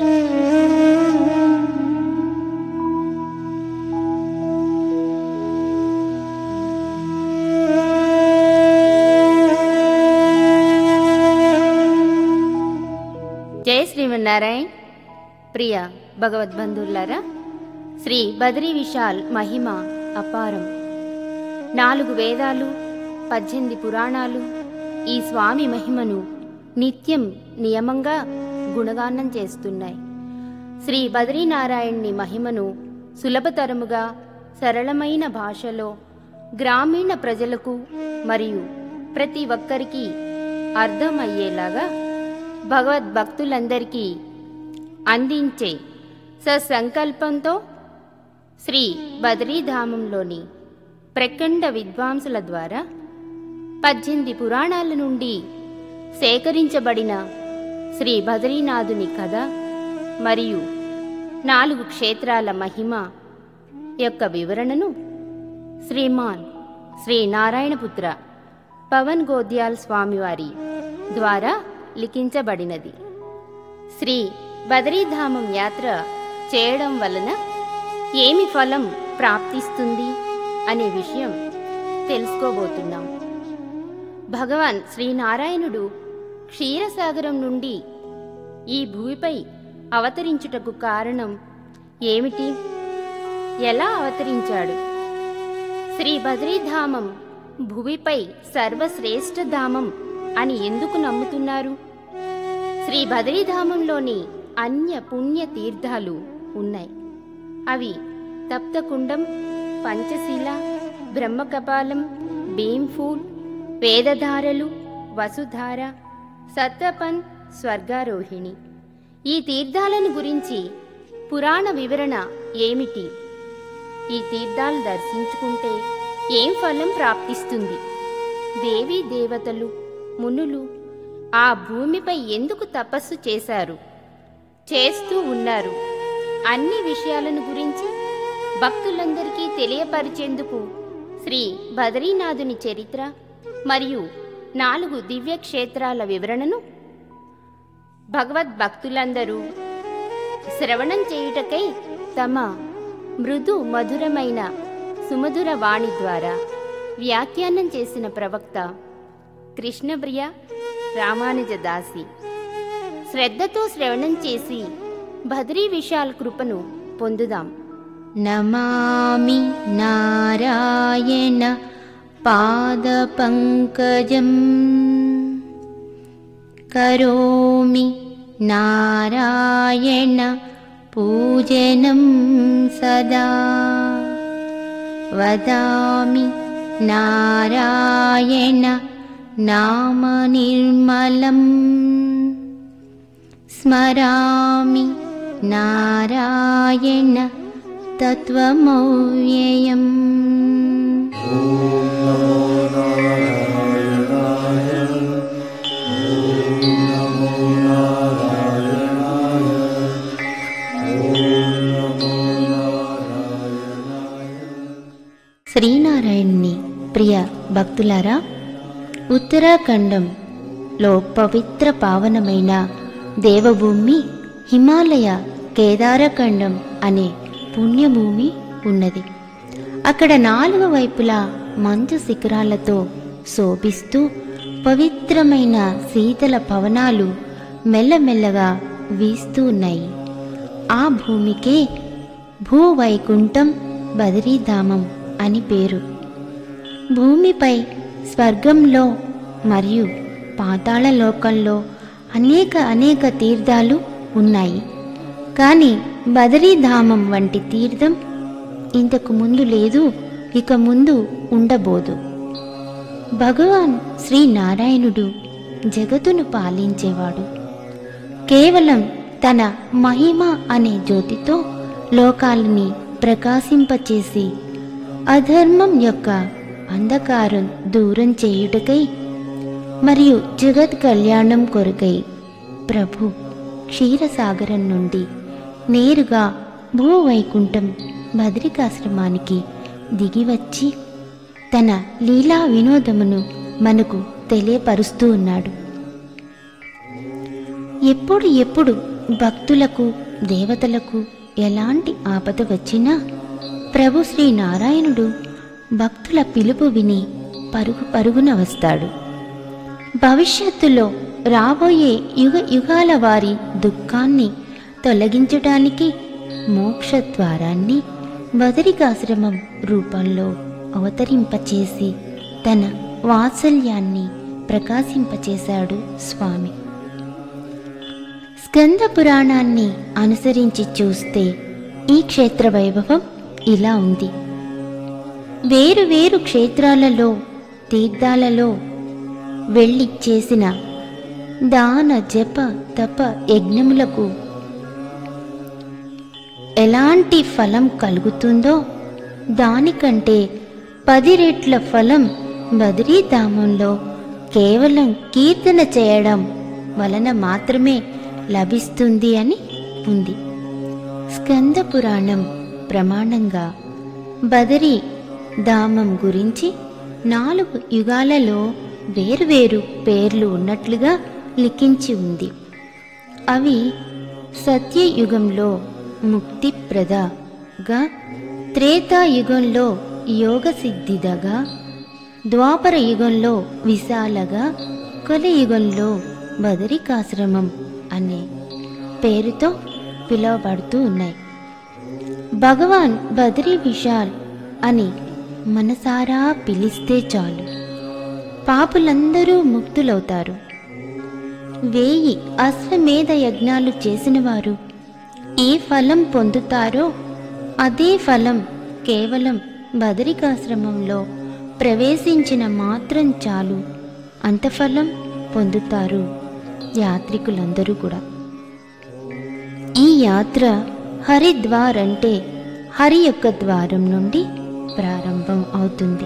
జయ శ్రీమన్నారాయణ్ ప్రియ భగవద్బంధువులారా శ్రీ బద్రీ విశాల్ మహిమ అపారం నాలుగు వేదాలు పద్దెనిమిది పురాణాలు ఈ స్వామి మహిమను నిత్యం నియమంగా గుణగానం చేస్తున్నాయి శ్రీ బద్రీనారాయణ్ణి మహిమను సులభతరముగా సరళమైన భాషలో గ్రామీణ ప్రజలకు మరియు ప్రతి ఒక్కరికి అర్థమయ్యేలాగా భగవద్భక్తులందరికీ అందించే సత్సంకల్పంతో శ్రీ బద్రీధామంలోని ప్రకండ విద్వాంసుల ద్వారా పద్దెనిమిది పురాణాల నుండి సేకరించబడిన శ్రీ బద్రీనాథుని కథ మరియు నాలుగు క్షేత్రాల మహిమ యొక్క వివరణను శ్రీమాన్ శ్రీ నారాయణపుత్ర పవన్ గోద్యాల్ స్వామివారి ద్వారా లిఖించబడినది శ్రీ బదరీధామం యాత్ర చేయడం వలన ఏమి ఫలం ప్రాప్తిస్తుంది అనే విషయం తెలుసుకోబోతున్నాం భగవాన్ శ్రీనారాయణుడు క్షీరసాగరం నుండి ఈ భూమిపై అవతరించుటకు కారణం ఏమిటి ఎలా అవతరించాడు శ్రీ బద్రీధామం భూమిపై సర్వశ్రేష్ఠ ధామం అని ఎందుకు నమ్ముతున్నారు శ్రీ బద్రీధామంలోని అన్య పుణ్య తీర్థాలు ఉన్నాయి అవి తప్తకుండం పంచశీల బ్రహ్మకపాలం భీంఫూల్ వేదధారలు వసుధార సత్తపన్ స్వర్గారోహిణి ఈ తీర్థాలను గురించి పురాణ వివరణ ఏమిటి ఈ తీర్థాలు దర్శించుకుంటే ఏం ఫలం ప్రాప్తిస్తుంది దేవీ దేవతలు మునులు ఆ భూమిపై ఎందుకు తపస్సు చేశారు చేస్తూ ఉన్నారు అన్ని విషయాలను గురించి భక్తులందరికీ తెలియపరిచేందుకు శ్రీ బద్రీనాథుని చరిత్ర మరియు నాలుగు దివ్య క్షేత్రాల వివరణను భగవద్భక్తులందరూ శ్రవణం చేయుటకై తమ మృదు మధురమైన సుమధుర వాణి ద్వారా వ్యాఖ్యానం చేసిన ప్రవక్త కృష్ణప్రియ రామానుజ దాసి శ్రద్ధతో శ్రవణం చేసి బద్రీ విశాల్ కృపను పొందుదాం నమామి నారాయణ పాదపంకజం కరోమి నారాయణ పూజనం సదా వదామి నారాయణ నామ నిర్మలం స్మరామి నారాయణ తత్వమవ్యయం శ్రీనారాయణ్ణి ప్రియ భక్తులారా ఉత్తరాఖండంలో పవిత్ర పావనమైన దేవభూమి హిమాలయ కేదారఖండం అనే పుణ్యభూమి ఉన్నది అక్కడ నాలుగు వైపులా మంచు శిఖరాలతో శోభిస్తూ పవిత్రమైన శీతల పవనాలు మెల్లమెల్లగా వీస్తూ ఉన్నాయి ఆ భూమికే భూవైకుంఠం బదరీధామం అని పేరు భూమిపై స్వర్గంలో మరియు పాతాళ లోకంలో అనేక అనేక తీర్థాలు ఉన్నాయి కానీ బదరీధామం వంటి తీర్థం ఇంతకు ముందు లేదు ఇక ముందు ఉండబోదు భగవాన్ శ్రీనారాయణుడు జగతును పాలించేవాడు కేవలం తన మహిమ అనే జ్యోతితో లోకాలని ప్రకాశింపచేసి అధర్మం యొక్క అంధకారం దూరం చేయుటకై మరియు జగత్ కళ్యాణం కొరకై ప్రభు క్షీరసాగరం నుండి నేరుగా భూవైకుంఠం బద్రికాశ్రమానికి దిగివచ్చి తన లీలా వినోదమును మనకు తెలియపరుస్తూ ఉన్నాడు ఎప్పుడు ఎప్పుడు భక్తులకు దేవతలకు ఎలాంటి ఆపద వచ్చినా ప్రభు శ్రీ నారాయణుడు భక్తుల పిలుపు విని పరుగు పరుగున వస్తాడు భవిష్యత్తులో రాబోయే యుగ యుగాల వారి దుఃఖాన్ని తొలగించటానికి మోక్ష ద్వారాన్ని బదరికాశ్రమం రూపంలో అవతరింపచేసి తన వాత్సల్యాన్ని ప్రకాశింపచేశాడు స్వామి స్కంద పురాణాన్ని అనుసరించి చూస్తే ఈ క్షేత్ర వైభవం ఇలా ఉంది వేరు వేరు క్షేత్రాలలో తీర్థాలలో వెళ్ళి చేసిన దాన జప తప యజ్ఞములకు ఎలాంటి ఫలం కలుగుతుందో దానికంటే పది రెట్ల ఫలం బద్రీధామంలో కేవలం కీర్తన చేయడం వలన మాత్రమే లభిస్తుంది అని ఉంది స్కంద పురాణం ప్రమాణంగా బదరి ధామం గురించి నాలుగు యుగాలలో వేరువేరు పేర్లు ఉన్నట్లుగా లిఖించి అవి సత్యయుగంలో ముక్తిప్రదగా త్రేతాయుగంలో యోగసిద్ధిదగా ద్వాపర యుగంలో విశాలగా కలియుగంలో బదరికాశ్రమం అనే పేరుతో పిలువబడుతూ ఉన్నాయి భగవాన్ బద్రీ విశాల్ అని మనసారా పిలిస్తే చాలు పాపులందరూ ముక్తులవుతారు వేయి అశ్వమేధ యజ్ఞాలు చేసిన వారు ఏ ఫలం పొందుతారో అదే ఫలం కేవలం బదరికాశ్రమంలో ప్రవేశించిన మాత్రం చాలు అంత ఫలం పొందుతారు యాత్రికులందరూ కూడా ఈ యాత్ర హరిద్వార్ అంటే హరి యొక్క ద్వారం నుండి ప్రారంభం అవుతుంది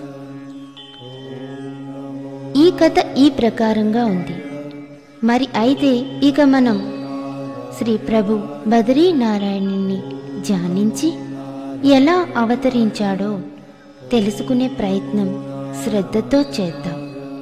ఈ కథ ఈ ప్రకారంగా ఉంది మరి అయితే ఇక మనం శ్రీ ప్రభు బదరీ నారాయణుని ధ్యానించి ఎలా అవతరించాడో తెలుసుకునే ప్రయత్నం శ్రద్ధతో చేద్దాం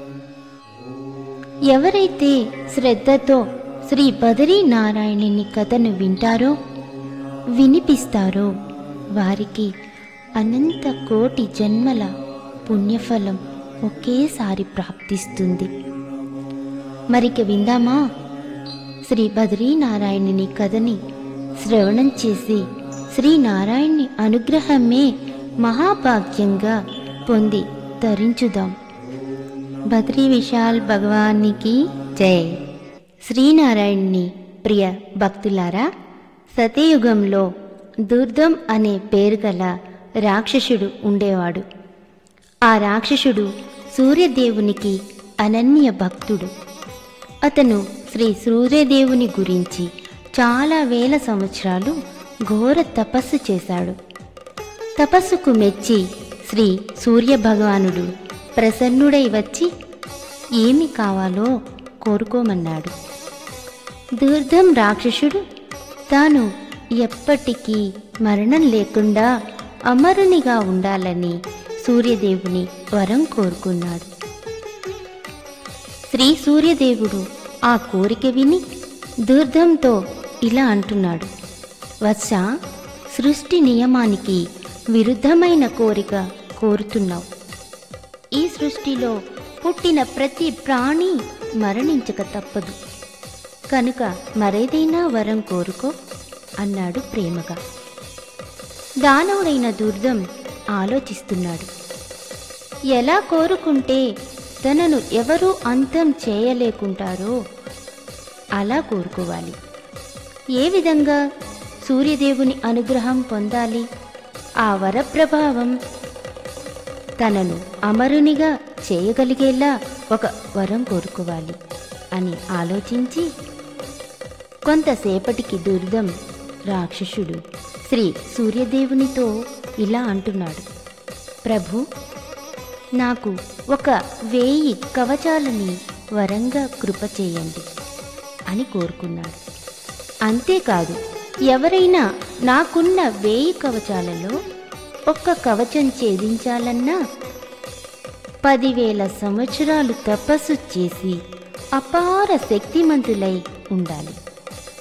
ఎవరైతే శ్రద్ధతో శ్రీ బదరీ నారాయణుని కథను వింటారో వినిపిస్తారో వారికి అనంత కోటి జన్మల పుణ్యఫలం ఒకేసారి ప్రాప్తిస్తుంది మరిక విందామా శ్రీ బద్రీనారాయణుని కథని శ్రవణం చేసి శ్రీనారాయణుని అనుగ్రహమే మహాభాగ్యంగా పొంది తరించుదాం బద్రీ విశాల్ భగవానికి జై శ్రీనారాయణుని ప్రియ భక్తులారా సతయుగంలో దుర్దం అనే పేరు గల రాక్షసుడు ఉండేవాడు ఆ రాక్షసుడు సూర్యదేవునికి అనన్య భక్తుడు అతను శ్రీ సూర్యదేవుని గురించి చాలా వేల సంవత్సరాలు ఘోర తపస్సు చేశాడు తపస్సుకు మెచ్చి శ్రీ సూర్యభగవానుడు ప్రసన్నుడై వచ్చి ఏమి కావాలో కోరుకోమన్నాడు దుర్ధం రాక్షసుడు తాను ఎప్పటికీ మరణం లేకుండా అమరునిగా ఉండాలని సూర్యదేవుని వరం కోరుకున్నాడు శ్రీ సూర్యదేవుడు ఆ కోరిక విని దుర్ధంతో ఇలా అంటున్నాడు వత్స సృష్టి నియమానికి విరుద్ధమైన కోరిక కోరుతున్నావు ఈ సృష్టిలో పుట్టిన ప్రతి ప్రాణి మరణించక తప్పదు కనుక మరేదైనా వరం కోరుకో అన్నాడు ప్రేమగా దానవుడైన దుర్దం ఆలోచిస్తున్నాడు ఎలా కోరుకుంటే తనను ఎవరూ అంతం చేయలేకుంటారో అలా కోరుకోవాలి ఏ విధంగా సూర్యదేవుని అనుగ్రహం పొందాలి ఆ వరప్రభావం తనను అమరునిగా చేయగలిగేలా ఒక వరం కోరుకోవాలి అని ఆలోచించి కొంతసేపటికి దుర్దం రాక్షసుడు శ్రీ సూర్యదేవునితో ఇలా అంటున్నాడు ప్రభు నాకు ఒక వేయి కవచాలని వరంగా కృప చేయండి అని కోరుకున్నాడు అంతేకాదు ఎవరైనా నాకున్న వేయి కవచాలలో ఒక్క కవచం ఛేదించాలన్నా పదివేల సంవత్సరాలు తపస్సు చేసి అపార శక్తిమంతులై ఉండాలి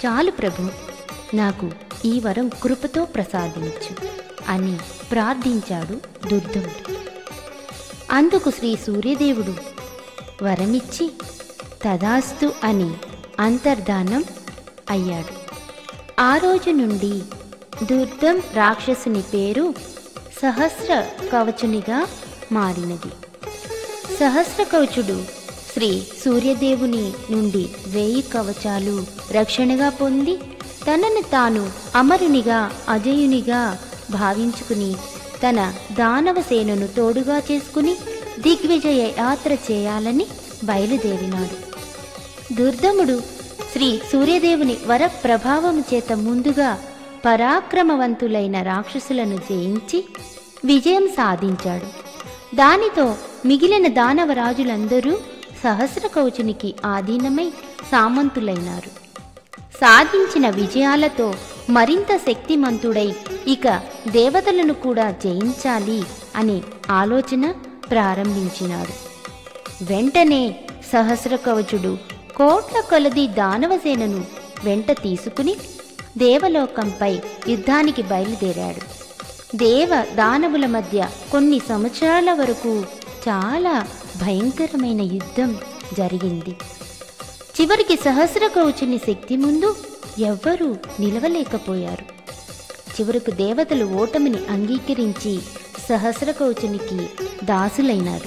చాలు ప్రభు నాకు ఈ వరం కృపతో ప్రసాదించు అని ప్రార్థించాడు దుర్దముడు అందుకు శ్రీ సూర్యదేవుడు వరమిచ్చి తదాస్తు అని అంతర్ధానం అయ్యాడు ఆ రోజు నుండి దుర్దం రాక్షసుని పేరు సహస్ర కవచునిగా మారినది సహస్ర కవచుడు శ్రీ సూర్యదేవుని నుండి వేయి కవచాలు రక్షణగా పొంది తనను తాను అమరునిగా అజయునిగా భావించుకుని తన దానవ సేనను తోడుగా చేసుకుని దిగ్విజయ యాత్ర చేయాలని బయలుదేరినాడు దుర్దముడు శ్రీ సూర్యదేవుని వర ప్రభావము చేత ముందుగా పరాక్రమవంతులైన రాక్షసులను జయించి విజయం సాధించాడు దానితో మిగిలిన దానవ రాజులందరూ సహస్ర కవచునికి ఆధీనమై సామంతులైనారు సాధించిన విజయాలతో మరింత శక్తిమంతుడై ఇక దేవతలను కూడా జయించాలి అనే ఆలోచన ప్రారంభించినాడు వెంటనే సహస్ర కవచుడు కోట్ల కొలది దానవసేనను వెంట తీసుకుని దేవలోకంపై యుద్ధానికి బయలుదేరాడు దేవ దానవుల మధ్య కొన్ని సంవత్సరాల వరకు చాలా భయంకరమైన యుద్ధం జరిగింది చివరికి సహస్ర కవచుని శక్తి ముందు ఎవ్వరూ నిలవలేకపోయారు చివరకు దేవతలు ఓటమిని అంగీకరించి సహస్ర కవచునికి దాసులైనారు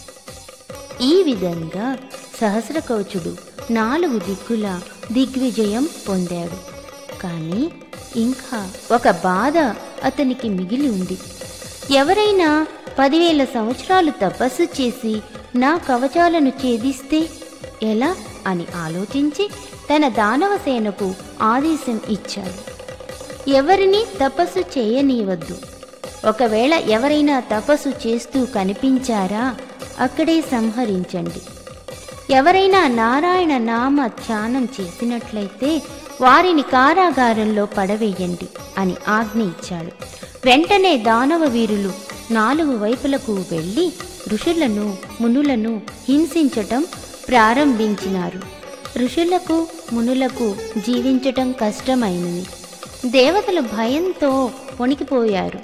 ఈ విధంగా సహస్ర కవచుడు నాలుగు దిక్కుల దిగ్విజయం పొందాడు కానీ ఇంకా ఒక బాధ అతనికి మిగిలి ఉంది ఎవరైనా పదివేల సంవత్సరాలు తపస్సు చేసి నా కవచాలను ఛేదిస్తే ఎలా అని ఆలోచించి తన దానవ సేనకు ఆదేశం ఇచ్చాడు ఎవరిని తపస్సు చేయనీయవద్దు ఒకవేళ ఎవరైనా తపస్సు చేస్తూ కనిపించారా అక్కడే సంహరించండి ఎవరైనా నారాయణ నామ ధ్యానం చేసినట్లయితే వారిని కారాగారంలో పడవేయండి అని ఆజ్ఞ ఇచ్చాడు వెంటనే దానవ వీరులు నాలుగు వైపులకు వెళ్ళి ఋషులను మునులను హింసించటం ప్రారంభించినారు ఋషులకు మునులకు జీవించటం కష్టమైనది దేవతలు భయంతో వణికిపోయారు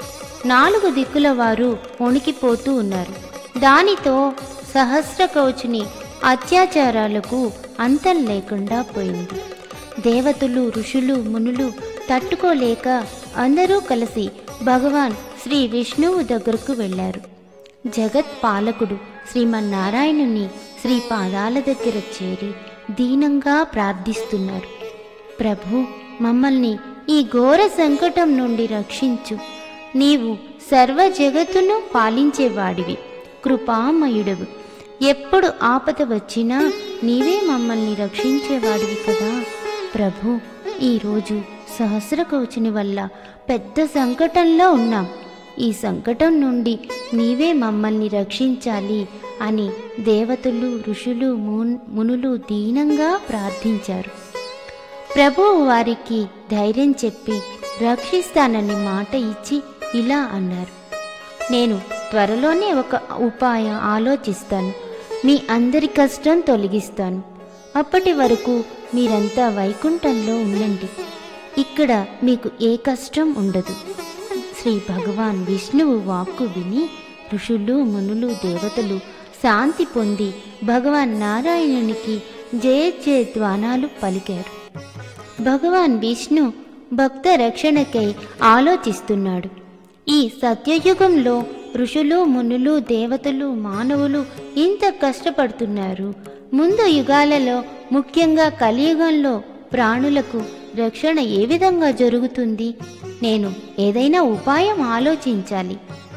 నాలుగు దిక్కుల వారు వణికిపోతూ ఉన్నారు దానితో సహస్ర కవచుని అత్యాచారాలకు అంతం లేకుండా పోయింది దేవతలు ఋషులు మునులు తట్టుకోలేక అందరూ కలిసి భగవాన్ శ్రీ విష్ణువు దగ్గరకు వెళ్ళారు జగత్ పాలకుడు శ్రీమన్నారాయణుని శ్రీ పాదాల దగ్గర చేరి దీనంగా ప్రార్థిస్తున్నారు ప్రభు మమ్మల్ని ఈ ఘోర సంకటం నుండి రక్షించు నీవు సర్వ జగత్తును పాలించేవాడివి కృపామయుడవు ఎప్పుడు ఆపద వచ్చినా నీవే మమ్మల్ని రక్షించేవాడివి కదా ప్రభు ఈరోజు సహస్ర కవచుని వల్ల పెద్ద సంకటంలో ఉన్నాం ఈ సంకటం నుండి నీవే మమ్మల్ని రక్షించాలి అని దేవతలు ఋషులు మున్- మునులు దీనంగా ప్రార్థించారు ప్రభువు వారికి ధైర్యం చెప్పి రక్షిస్తానని మాట ఇచ్చి ఇలా అన్నారు నేను త్వరలోనే ఒక ఉపాయం ఆలోచిస్తాను మీ అందరి కష్టం తొలగిస్తాను అప్పటి వరకు మీరంతా వైకుంఠంలో ఉండండి ఇక్కడ మీకు ఏ కష్టం ఉండదు శ్రీ భగవాన్ విష్ణువు వాక్కు విని ఋషులు మునులు దేవతలు శాంతి పొంది భగవాన్ నారాయణునికి జయ జయ ధ్వానాలు పలికారు భగవాన్ విష్ణు భక్త రక్షణకై ఆలోచిస్తున్నాడు ఈ సత్యయుగంలో ఋషులు మునులు దేవతలు మానవులు ఇంత కష్టపడుతున్నారు ముందు యుగాలలో ముఖ్యంగా కలియుగంలో ప్రాణులకు రక్షణ ఏ విధంగా జరుగుతుంది నేను ఏదైనా ఉపాయం ఆలోచించాలి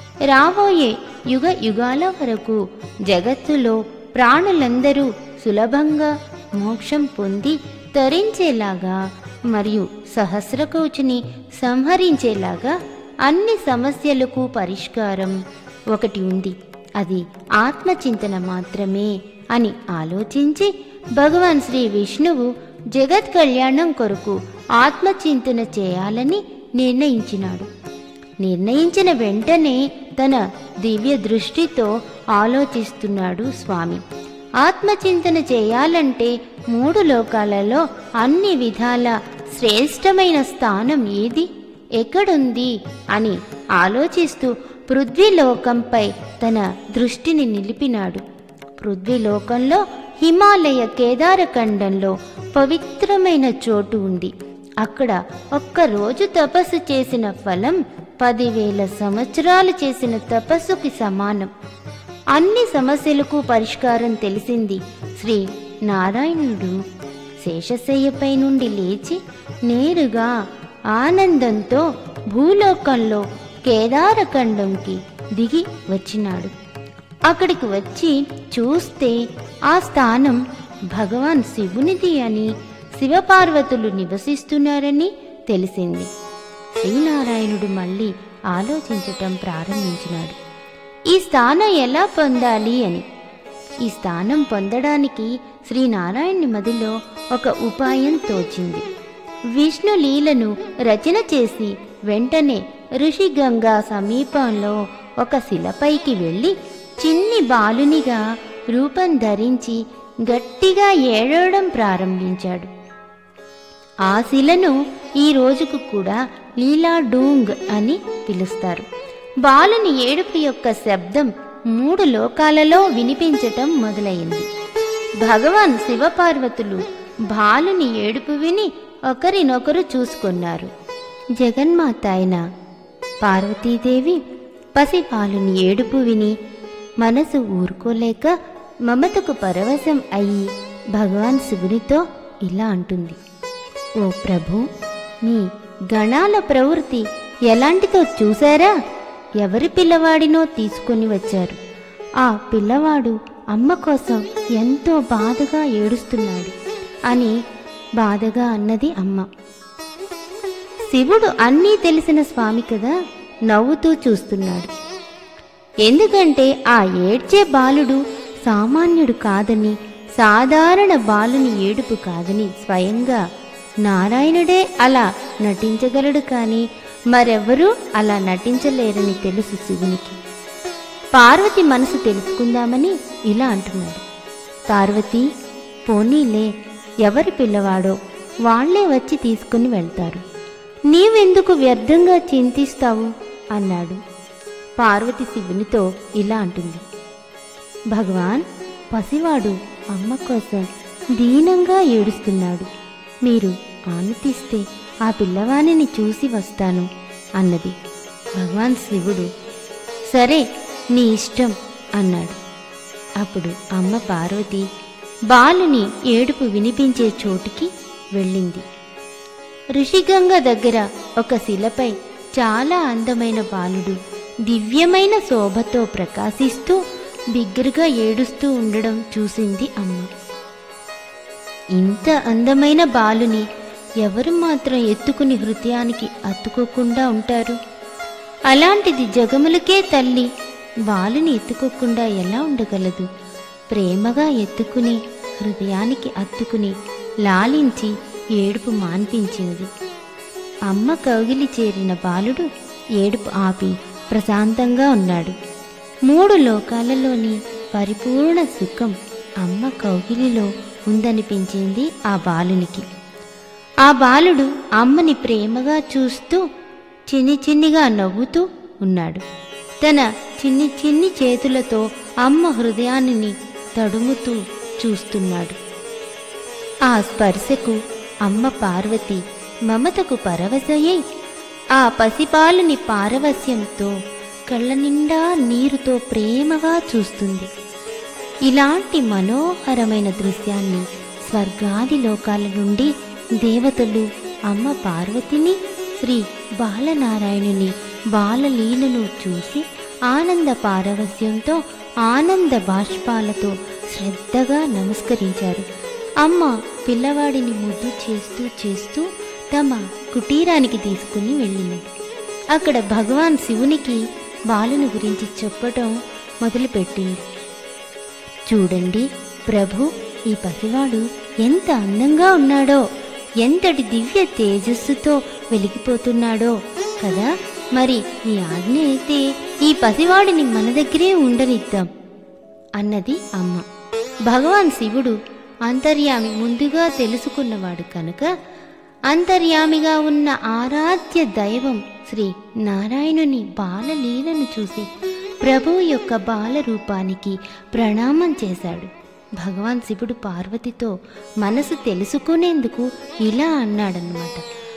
రాబోయే యుగ యుగాల వరకు జగత్తులో ప్రాణులందరూ సులభంగా మోక్షం పొంది తరించేలాగా మరియు సహస్రకౌచుని సంహరించేలాగా అన్ని సమస్యలకు పరిష్కారం ఒకటి ఉంది అది ఆత్మచింతన మాత్రమే అని ఆలోచించి భగవాన్ శ్రీ విష్ణువు జగత్ కళ్యాణం కొరకు ఆత్మచింతన చేయాలని నిర్ణయించినాడు నిర్ణయించిన వెంటనే తన దివ్య దృష్టితో ఆలోచిస్తున్నాడు స్వామి ఆత్మచింతన చేయాలంటే మూడు లోకాలలో అన్ని విధాల శ్రేష్టమైన స్థానం ఏది ఎక్కడుంది అని ఆలోచిస్తూ పృథ్వీలోకంపై తన దృష్టిని నిలిపినాడు పృథ్వీలోకంలో హిమాలయ కేదారఖండంలో పవిత్రమైన చోటు ఉంది అక్కడ ఒక్క రోజు తపస్సు చేసిన ఫలం పదివేల సంవత్సరాలు చేసిన తపస్సుకి సమానం అన్ని సమస్యలకు పరిష్కారం తెలిసింది శ్రీ నారాయణుడు శేషశయ్యపై నుండి లేచి నేరుగా ఆనందంతో భూలోకంలో కేదారఖండంకి దిగి వచ్చినాడు అక్కడికి వచ్చి చూస్తే ఆ స్థానం భగవాన్ శివునిది అని శివపార్వతులు నివసిస్తున్నారని తెలిసింది శ్రీనారాయణుడు మళ్ళీ ఆలోచించటం ప్రారంభించినాడు ఈ స్థానం ఎలా పొందాలి అని ఈ స్థానం పొందడానికి శ్రీనారాయణుని మదిలో ఒక ఉపాయం తోచింది విష్ణు లీలను రచన చేసి వెంటనే ఋషిగంగా సమీపంలో ఒక శిలపైకి వెళ్ళి చిన్ని బాలునిగా రూపం ధరించి గట్టిగా ఏడవడం ప్రారంభించాడు ఆ శిలను ఈ రోజుకు కూడా లీలా డూంగ్ అని పిలుస్తారు బాలుని ఏడుపు యొక్క శబ్దం మూడు లోకాలలో వినిపించటం మొదలైంది భగవాన్ శివపార్వతులు బాలుని ఏడుపు విని ఒకరినొకరు చూసుకున్నారు జగన్మాత అయిన పార్వతీదేవి పసిపాలుని ఏడుపు విని మనసు ఊరుకోలేక మమతకు పరవశం అయి భగవాన్ శివునితో ఇలా అంటుంది ఓ ప్రభు మీ గణాల ప్రవృత్తి ఎలాంటిదో చూశారా ఎవరి పిల్లవాడినో తీసుకొని వచ్చారు ఆ పిల్లవాడు అమ్మ కోసం ఎంతో బాధగా ఏడుస్తున్నాడు అని బాధగా అన్నది అమ్మ శివుడు అన్నీ తెలిసిన స్వామి కదా నవ్వుతూ చూస్తున్నాడు ఎందుకంటే ఆ ఏడ్చే బాలుడు సామాన్యుడు కాదని సాధారణ బాలుని ఏడుపు కాదని స్వయంగా నారాయణుడే అలా నటించగలడు కానీ మరెవరూ అలా నటించలేరని తెలుసు శివునికి పార్వతి మనసు తెలుసుకుందామని ఇలా అంటున్నాడు పార్వతి పోనీలే ఎవరి పిల్లవాడో వాళ్లే వచ్చి తీసుకుని వెళ్తారు నీవెందుకు వ్యర్థంగా చింతిస్తావు అన్నాడు పార్వతి శివునితో ఇలా అంటుంది భగవాన్ పసివాడు అమ్మ కోసం దీనంగా ఏడుస్తున్నాడు మీరు ఆనుతిస్తే ఆ పిల్లవానిని చూసి వస్తాను అన్నది భగవాన్ శివుడు సరే నీ ఇష్టం అన్నాడు అప్పుడు అమ్మ పార్వతి బాలుని ఏడుపు వినిపించే చోటుకి వెళ్ళింది ఋషిగంగ దగ్గర ఒక శిలపై చాలా అందమైన బాలుడు దివ్యమైన శోభతో ప్రకాశిస్తూ బిగ్గరగా ఏడుస్తూ ఉండడం చూసింది అమ్మ ఇంత అందమైన బాలుని ఎవరు మాత్రం ఎత్తుకుని హృదయానికి అత్తుకోకుండా ఉంటారు అలాంటిది జగములకే తల్లి బాలుని ఎత్తుకోకుండా ఎలా ఉండగలదు ప్రేమగా ఎత్తుకుని హృదయానికి అత్తుకుని లాలించి ఏడుపు మాన్పించినది అమ్మ కౌగిలి చేరిన బాలుడు ఏడుపు ఆపి ప్రశాంతంగా ఉన్నాడు మూడు లోకాలలోని పరిపూర్ణ సుఖం అమ్మ కౌగిలిలో ఉందనిపించింది ఆ బాలునికి ఆ బాలుడు అమ్మని ప్రేమగా చూస్తూ చిన్ని చిన్నిగా నవ్వుతూ ఉన్నాడు తన చిన్ని చిన్ని చేతులతో అమ్మ హృదయాన్ని తడుముతూ చూస్తున్నాడు ఆ స్పర్శకు అమ్మ పార్వతి మమతకు పరవశయ్యై ఆ పసిపాలుని పారవస్యంతో కళ్ళ నిండా నీరుతో ప్రేమగా చూస్తుంది ఇలాంటి మనోహరమైన దృశ్యాన్ని స్వర్గాది లోకాల నుండి దేవతలు అమ్మ పార్వతిని శ్రీ బాలనారాయణుని బాలలీలను చూసి ఆనంద పారవస్యంతో ఆనంద బాష్పాలతో శ్రద్ధగా నమస్కరించారు అమ్మ పిల్లవాడిని ముద్దు చేస్తూ చేస్తూ తమ కుటీరానికి తీసుకుని వెళ్ళింది అక్కడ భగవాన్ శివునికి బాలుని గురించి చెప్పటం మొదలుపెట్టింది చూడండి ప్రభు ఈ పసివాడు ఎంత అందంగా ఉన్నాడో ఎంతటి దివ్య తేజస్సుతో వెలిగిపోతున్నాడో కదా మరి నీ ఆజ్ఞ అయితే ఈ పసివాడిని మన దగ్గరే ఉండనిద్దాం అన్నది అమ్మ భగవాన్ శివుడు అంతర్యామి ముందుగా తెలుసుకున్నవాడు కనుక అంతర్యామిగా ఉన్న ఆరాధ్య దైవం శ్రీ నారాయణుని బాలలీలను చూసి ప్రభువు యొక్క బాల రూపానికి ప్రణామం చేశాడు భగవాన్ శివుడు పార్వతితో మనసు తెలుసుకునేందుకు ఇలా అన్నాడన్నమాట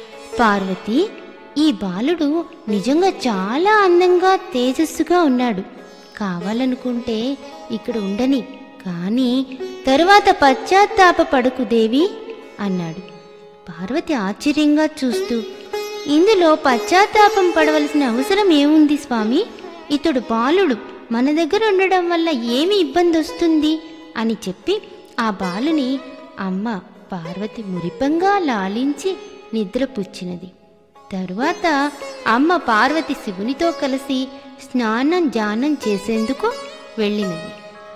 పార్వతి ఈ బాలుడు నిజంగా చాలా అందంగా తేజస్సుగా ఉన్నాడు కావాలనుకుంటే ఇక్కడ ఉండని కానీ తరువాత పశ్చాత్తాప పడుకు దేవి అన్నాడు పార్వతి ఆశ్చర్యంగా చూస్తూ ఇందులో పశ్చాత్తాపం పడవలసిన అవసరం ఏముంది స్వామి ఇతడు బాలుడు మన దగ్గర ఉండడం వల్ల ఏమి ఇబ్బంది వస్తుంది అని చెప్పి ఆ బాలుని అమ్మ పార్వతి మురిపంగా లాలించి నిద్రపుచ్చినది తరువాత అమ్మ పార్వతి శివునితో కలిసి స్నానం జానం చేసేందుకు వెళ్ళినది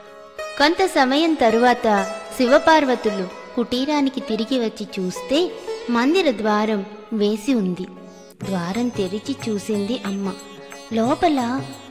కొంత సమయం తరువాత శివపార్వతులు కుటీరానికి తిరిగి వచ్చి చూస్తే మందిర ద్వారం వేసి ఉంది ద్వారం తెరిచి చూసింది అమ్మ లోపల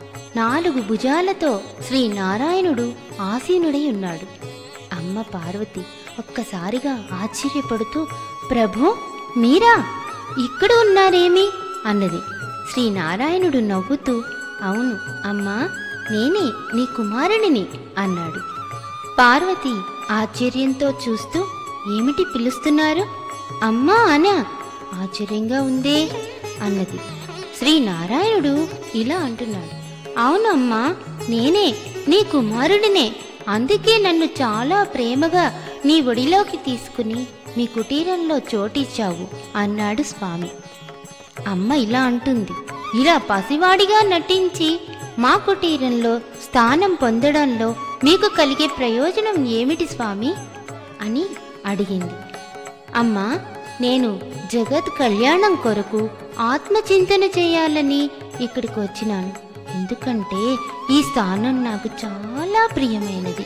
నాలుగు భుజాలతో శ్రీ నారాయణుడు ఆసీనుడై ఉన్నాడు అమ్మ పార్వతి ఒక్కసారిగా ఆశ్చర్యపడుతూ ప్రభు మీరా ఇక్కడ ఉన్నారేమి అన్నది శ్రీ నారాయణుడు నవ్వుతూ అవును అమ్మా నేనే నీ కుమారునిని అన్నాడు పార్వతి ఆశ్చర్యంతో చూస్తూ ఏమిటి పిలుస్తున్నారు అమ్మా అనా ఆశ్చర్యంగా ఉందే అన్నది శ్రీ నారాయణుడు ఇలా అంటున్నాడు అవునమ్మా నేనే నీ కుమారుడినే అందుకే నన్ను చాలా ప్రేమగా నీ ఒడిలోకి తీసుకుని మీ కుటీరంలో చోటిచ్చావు అన్నాడు స్వామి అమ్మ ఇలా అంటుంది ఇలా పసివాడిగా నటించి మా కుటీరంలో స్థానం పొందడంలో మీకు కలిగే ప్రయోజనం ఏమిటి స్వామి అని అడిగింది అమ్మా నేను జగత్ కళ్యాణం కొరకు ఆత్మచింతన చేయాలని ఇక్కడికి వచ్చినాను ఎందుకంటే ఈ స్థానం నాకు చాలా ప్రియమైనది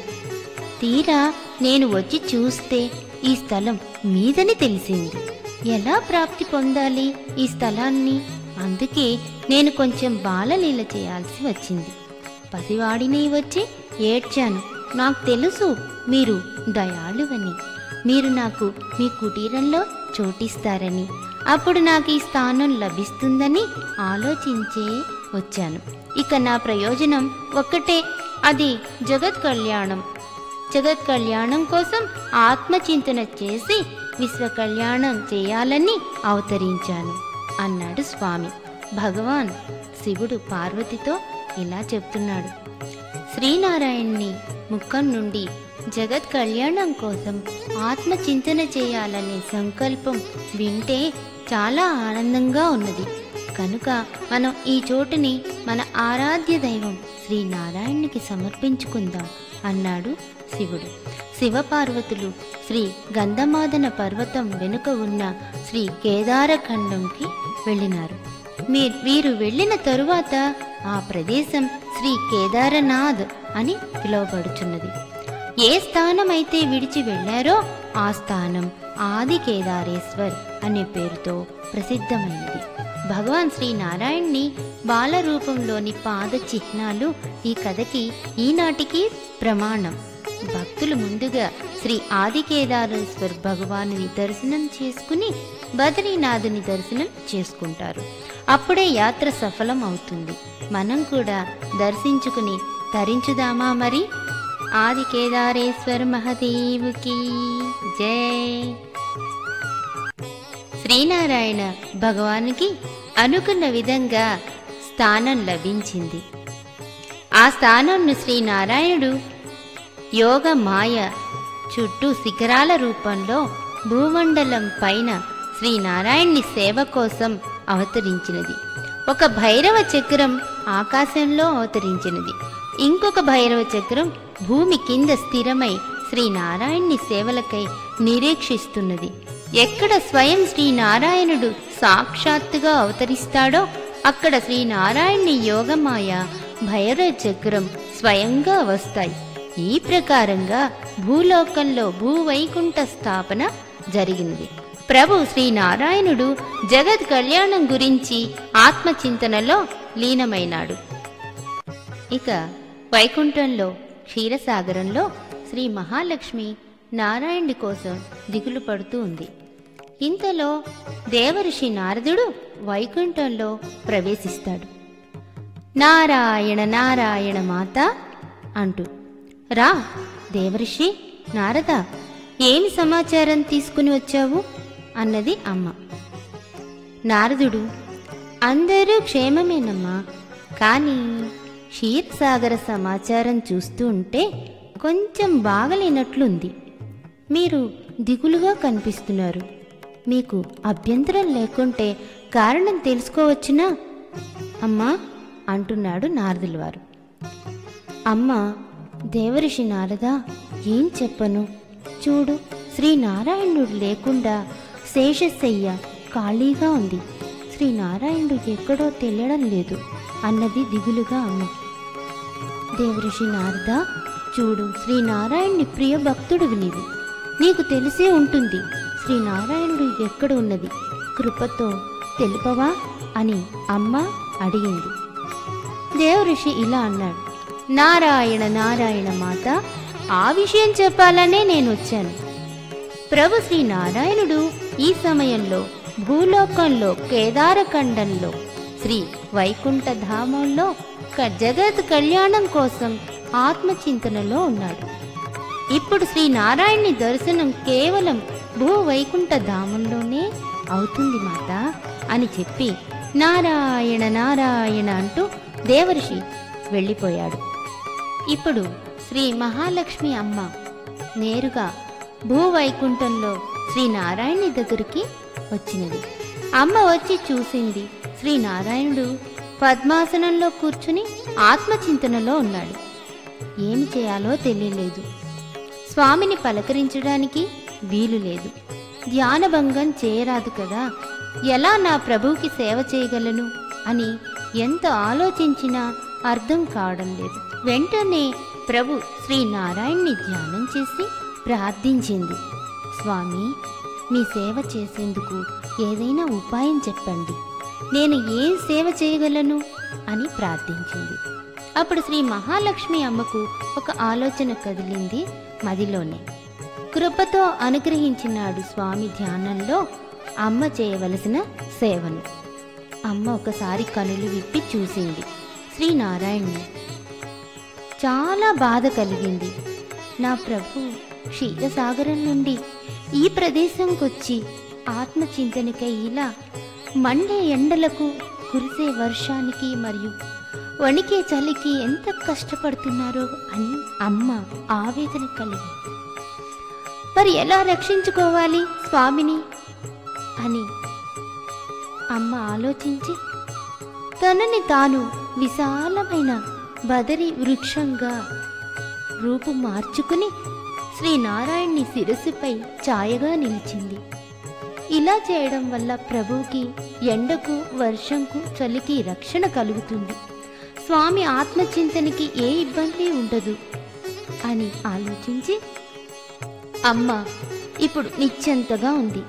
తీరా నేను వచ్చి చూస్తే ఈ స్థలం మీదని తెలిసింది ఎలా ప్రాప్తి పొందాలి ఈ స్థలాన్ని అందుకే నేను కొంచెం బాలలీల చేయాల్సి వచ్చింది పసివాడిని వచ్చి ఏడ్చాను నాకు తెలుసు మీరు దయాళువని మీరు నాకు మీ కుటీరంలో చోటిస్తారని అప్పుడు నాకు ఈ స్థానం లభిస్తుందని ఆలోచించే వచ్చాను ఇక నా ప్రయోజనం ఒక్కటే అది జగత్ కళ్యాణం జగత్ కళ్యాణం కోసం ఆత్మచింతన చేసి విశ్వ కళ్యాణం చేయాలని అవతరించాను అన్నాడు స్వామి భగవాన్ శివుడు పార్వతితో ఇలా చెప్తున్నాడు శ్రీనారాయణ్ణి ముఖం నుండి జగత్ కళ్యాణం కోసం ఆత్మచింతన చేయాలనే సంకల్పం వింటే చాలా ఆనందంగా ఉన్నది కనుక మనం ఈ చోటుని మన ఆరాధ్య దైవం శ్రీ నారాయణునికి సమర్పించుకుందాం అన్నాడు శివుడు శివపార్వతులు శ్రీ గంధమాదన పర్వతం వెనుక ఉన్న శ్రీ కేదారఖండంకి వెళ్ళినారు మీ వీరు వెళ్ళిన తరువాత ఆ ప్రదేశం శ్రీ కేదారనాథ్ అని పిలువబడుచున్నది ఏ స్థానమైతే విడిచి వెళ్ళారో ఆ స్థానం ఆది కేదారేశ్వర్ అనే పేరుతో ప్రసిద్ధమైనది భగవాన్ శ్రీ నారాయణ్ణి బాల రూపంలోని పాద చిహ్నాలు ఈ కథకి ఈనాటికి ప్రమాణం భక్తులు ముందుగా శ్రీ ఆది కేదారేశ్వర్ భగవానుని దర్శనం చేసుకుని బద్రీనాథుని దర్శనం చేసుకుంటారు అప్పుడే యాత్ర సఫలం అవుతుంది మనం కూడా దర్శించుకుని తరించుదామా మరి ఆది కేదారేశ్వర్ మహదేవుకి జై శ్రీనారాయణ భగవానుకి అనుకున్న విధంగా స్థానం లభించింది ఆ స్థానంను శ్రీనారాయణుడు యోగ మాయ చుట్టూ శిఖరాల రూపంలో భూమండలం పైన శ్రీనారాయణ్ణి సేవ కోసం అవతరించినది ఒక భైరవ చక్రం ఆకాశంలో అవతరించినది ఇంకొక భైరవ చక్రం భూమి కింద స్థిరమై శ్రీనారాయణ్ణి సేవలకై నిరీక్షిస్తున్నది ఎక్కడ స్వయం శ్రీనారాయణుడు సాక్షాత్తుగా అవతరిస్తాడో అక్కడ శ్రీనారాయణ్ణి యోగమాయ భైరవ చక్రం స్వయంగా వస్తాయి ఈ ప్రకారంగా భూలోకంలో భూవైకుంఠ స్థాపన జరిగినది ప్రభు శ్రీనారాయణుడు జగత్ కళ్యాణం గురించి ఆత్మచింతనలో లీనమైనాడు ఇక వైకుంఠంలో క్షీరసాగరంలో శ్రీ మహాలక్ష్మి నారాయణుడి కోసం దిగులు పడుతూ ఉంది ఇంతలో దేవఋషి నారదుడు వైకుంఠంలో ప్రవేశిస్తాడు నారాయణ నారాయణ మాత అంటూ రా దేవఋషి నారద ఏమి సమాచారం తీసుకుని వచ్చావు అన్నది అమ్మ నారదుడు అందరూ క్షేమమేనమ్మా కానీ క్షీరసాగర సమాచారం చూస్తూ ఉంటే కొంచెం బాగలేనట్లుంది మీరు దిగులుగా కనిపిస్తున్నారు మీకు అభ్యంతరం లేకుంటే కారణం తెలుసుకోవచ్చునా అమ్మా అంటున్నాడు నారదుల వారు అమ్మ దేవరిషి నారదా ఏం చెప్పను చూడు శ్రీనారాయణుడు లేకుండా శేషశయ్య ఖాళీగా ఉంది శ్రీనారాయణుడు ఎక్కడో తెలియడం లేదు అన్నది దిగులుగా అమ్మ దేవఋషి నారదా చూడు శ్రీనారాయణుని ప్రియ భక్తుడివి నీవు నీకు తెలిసే ఉంటుంది శ్రీనారాయణుడు ఎక్కడ ఉన్నది కృపతో తెలుపవా అని అమ్మ అడిగింది దేవఋషి ఇలా అన్నాడు నారాయణ నారాయణ మాత ఆ విషయం చెప్పాలనే నేను వచ్చాను ప్రభు శ్రీ నారాయణుడు ఈ సమయంలో భూలోకంలో కేదారఖండంలో శ్రీ వైకుంఠ ధామంలో క- జగత్ కళ్యాణం కోసం ఆత్మచింతనలో ఉన్నాడు ఇప్పుడు శ్రీ నారాయణుని దర్శనం కేవలం భూ వైకుంఠ ధామంలోనే అవుతుంది మాత అని చెప్పి నారాయణ నారాయణ అంటూ దేవర్షి వెళ్ళిపోయాడు ఇప్పుడు శ్రీ మహాలక్ష్మి అమ్మ నేరుగా భూవైకుంఠంలో శ్రీ నారాయణుని దగ్గరికి వచ్చినది అమ్మ వచ్చి చూసింది శ్రీ నారాయణుడు పద్మాసనంలో కూర్చుని ఆత్మచింతనలో ఉన్నాడు ఏమి చేయాలో తెలియలేదు స్వామిని పలకరించడానికి వీలు లేదు ధ్యానభంగం చేయరాదు కదా ఎలా నా ప్రభువుకి సేవ చేయగలను అని ఎంత ఆలోచించినా అర్థం కావడం లేదు వెంటనే ప్రభు శ్రీ నారాయణ్ణి ధ్యానం చేసి ప్రార్థించింది స్వామి మీ సేవ చేసేందుకు ఏదైనా ఉపాయం చెప్పండి నేను ఏం సేవ చేయగలను అని ప్రార్థించింది అప్పుడు శ్రీ మహాలక్ష్మి అమ్మకు ఒక ఆలోచన కదిలింది మదిలోనే కృపతో అనుగ్రహించినాడు స్వామి ధ్యానంలో అమ్మ చేయవలసిన సేవను అమ్మ ఒకసారి కనులు విప్పి చూసింది శ్రీనారాయణుని చాలా బాధ కలిగింది నా ప్రభు క్షీరసాగరం నుండి ఈ ప్రదేశంకొచ్చి ఆత్మచింతనకై ఇలా మండే ఎండలకు కురిసే వర్షానికి మరియు వణికే చలికి ఎంత కష్టపడుతున్నారో అని అమ్మ ఆవేదన కలిగి మరి ఎలా రక్షించుకోవాలి స్వామిని అని అమ్మ ఆలోచించి తనని తాను విశాలమైన బదరి వృక్షంగా రూపు మార్చుకుని శ్రీనారాయణ్ణి శిరస్సుపై ఛాయగా నిలిచింది ఇలా చేయడం వల్ల ప్రభువుకి ఎండకు వర్షంకు చలికి రక్షణ కలుగుతుంది స్వామి ఆత్మచింతనకి ఏ ఇబ్బంది ఉండదు అని ఆలోచించి అమ్మ ఇప్పుడు నిశ్చంతగా ఉంది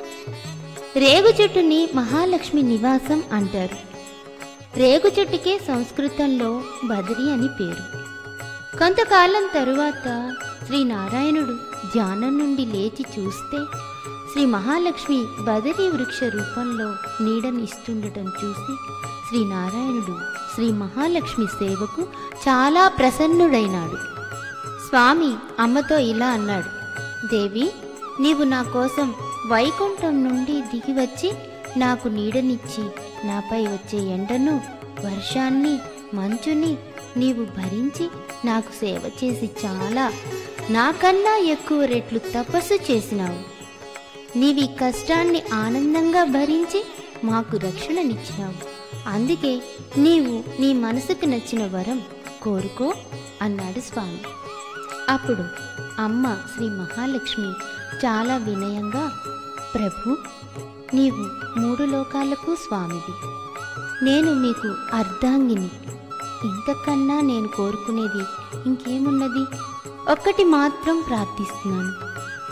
రేగు చెట్టుని మహాలక్ష్మి నివాసం అంటారు రేగు చెట్టుకే సంస్కృతంలో బదరి అని పేరు కొంతకాలం తరువాత శ్రీ నారాయణుడు ధ్యానం నుండి లేచి చూస్తే శ్రీ మహాలక్ష్మి బదరి వృక్ష రూపంలో నీడనిస్తుండటం చూసి శ్రీ నారాయణుడు శ్రీ మహాలక్ష్మి సేవకు చాలా ప్రసన్నుడైనాడు స్వామి అమ్మతో ఇలా అన్నాడు దేవి నీవు నా కోసం వైకుంఠం నుండి దిగి వచ్చి నాకు నీడనిచ్చి నాపై వచ్చే ఎండను వర్షాన్ని మంచుని నీవు భరించి నాకు సేవ చేసి చాలా నాకన్నా ఎక్కువ రెట్లు తపస్సు చేసినావు నీవి కష్టాన్ని ఆనందంగా భరించి మాకు రక్షణనిచ్చినావు అందుకే నీవు నీ మనసుకు నచ్చిన వరం కోరుకో అన్నాడు స్వామి అప్పుడు అమ్మ శ్రీ మహాలక్ష్మి చాలా వినయంగా ప్రభు నీవు మూడు లోకాలకు స్వామివి నేను మీకు అర్ధాంగిని ఇంతకన్నా నేను కోరుకునేది ఇంకేమున్నది ఒక్కటి మాత్రం ప్రార్థిస్తున్నాను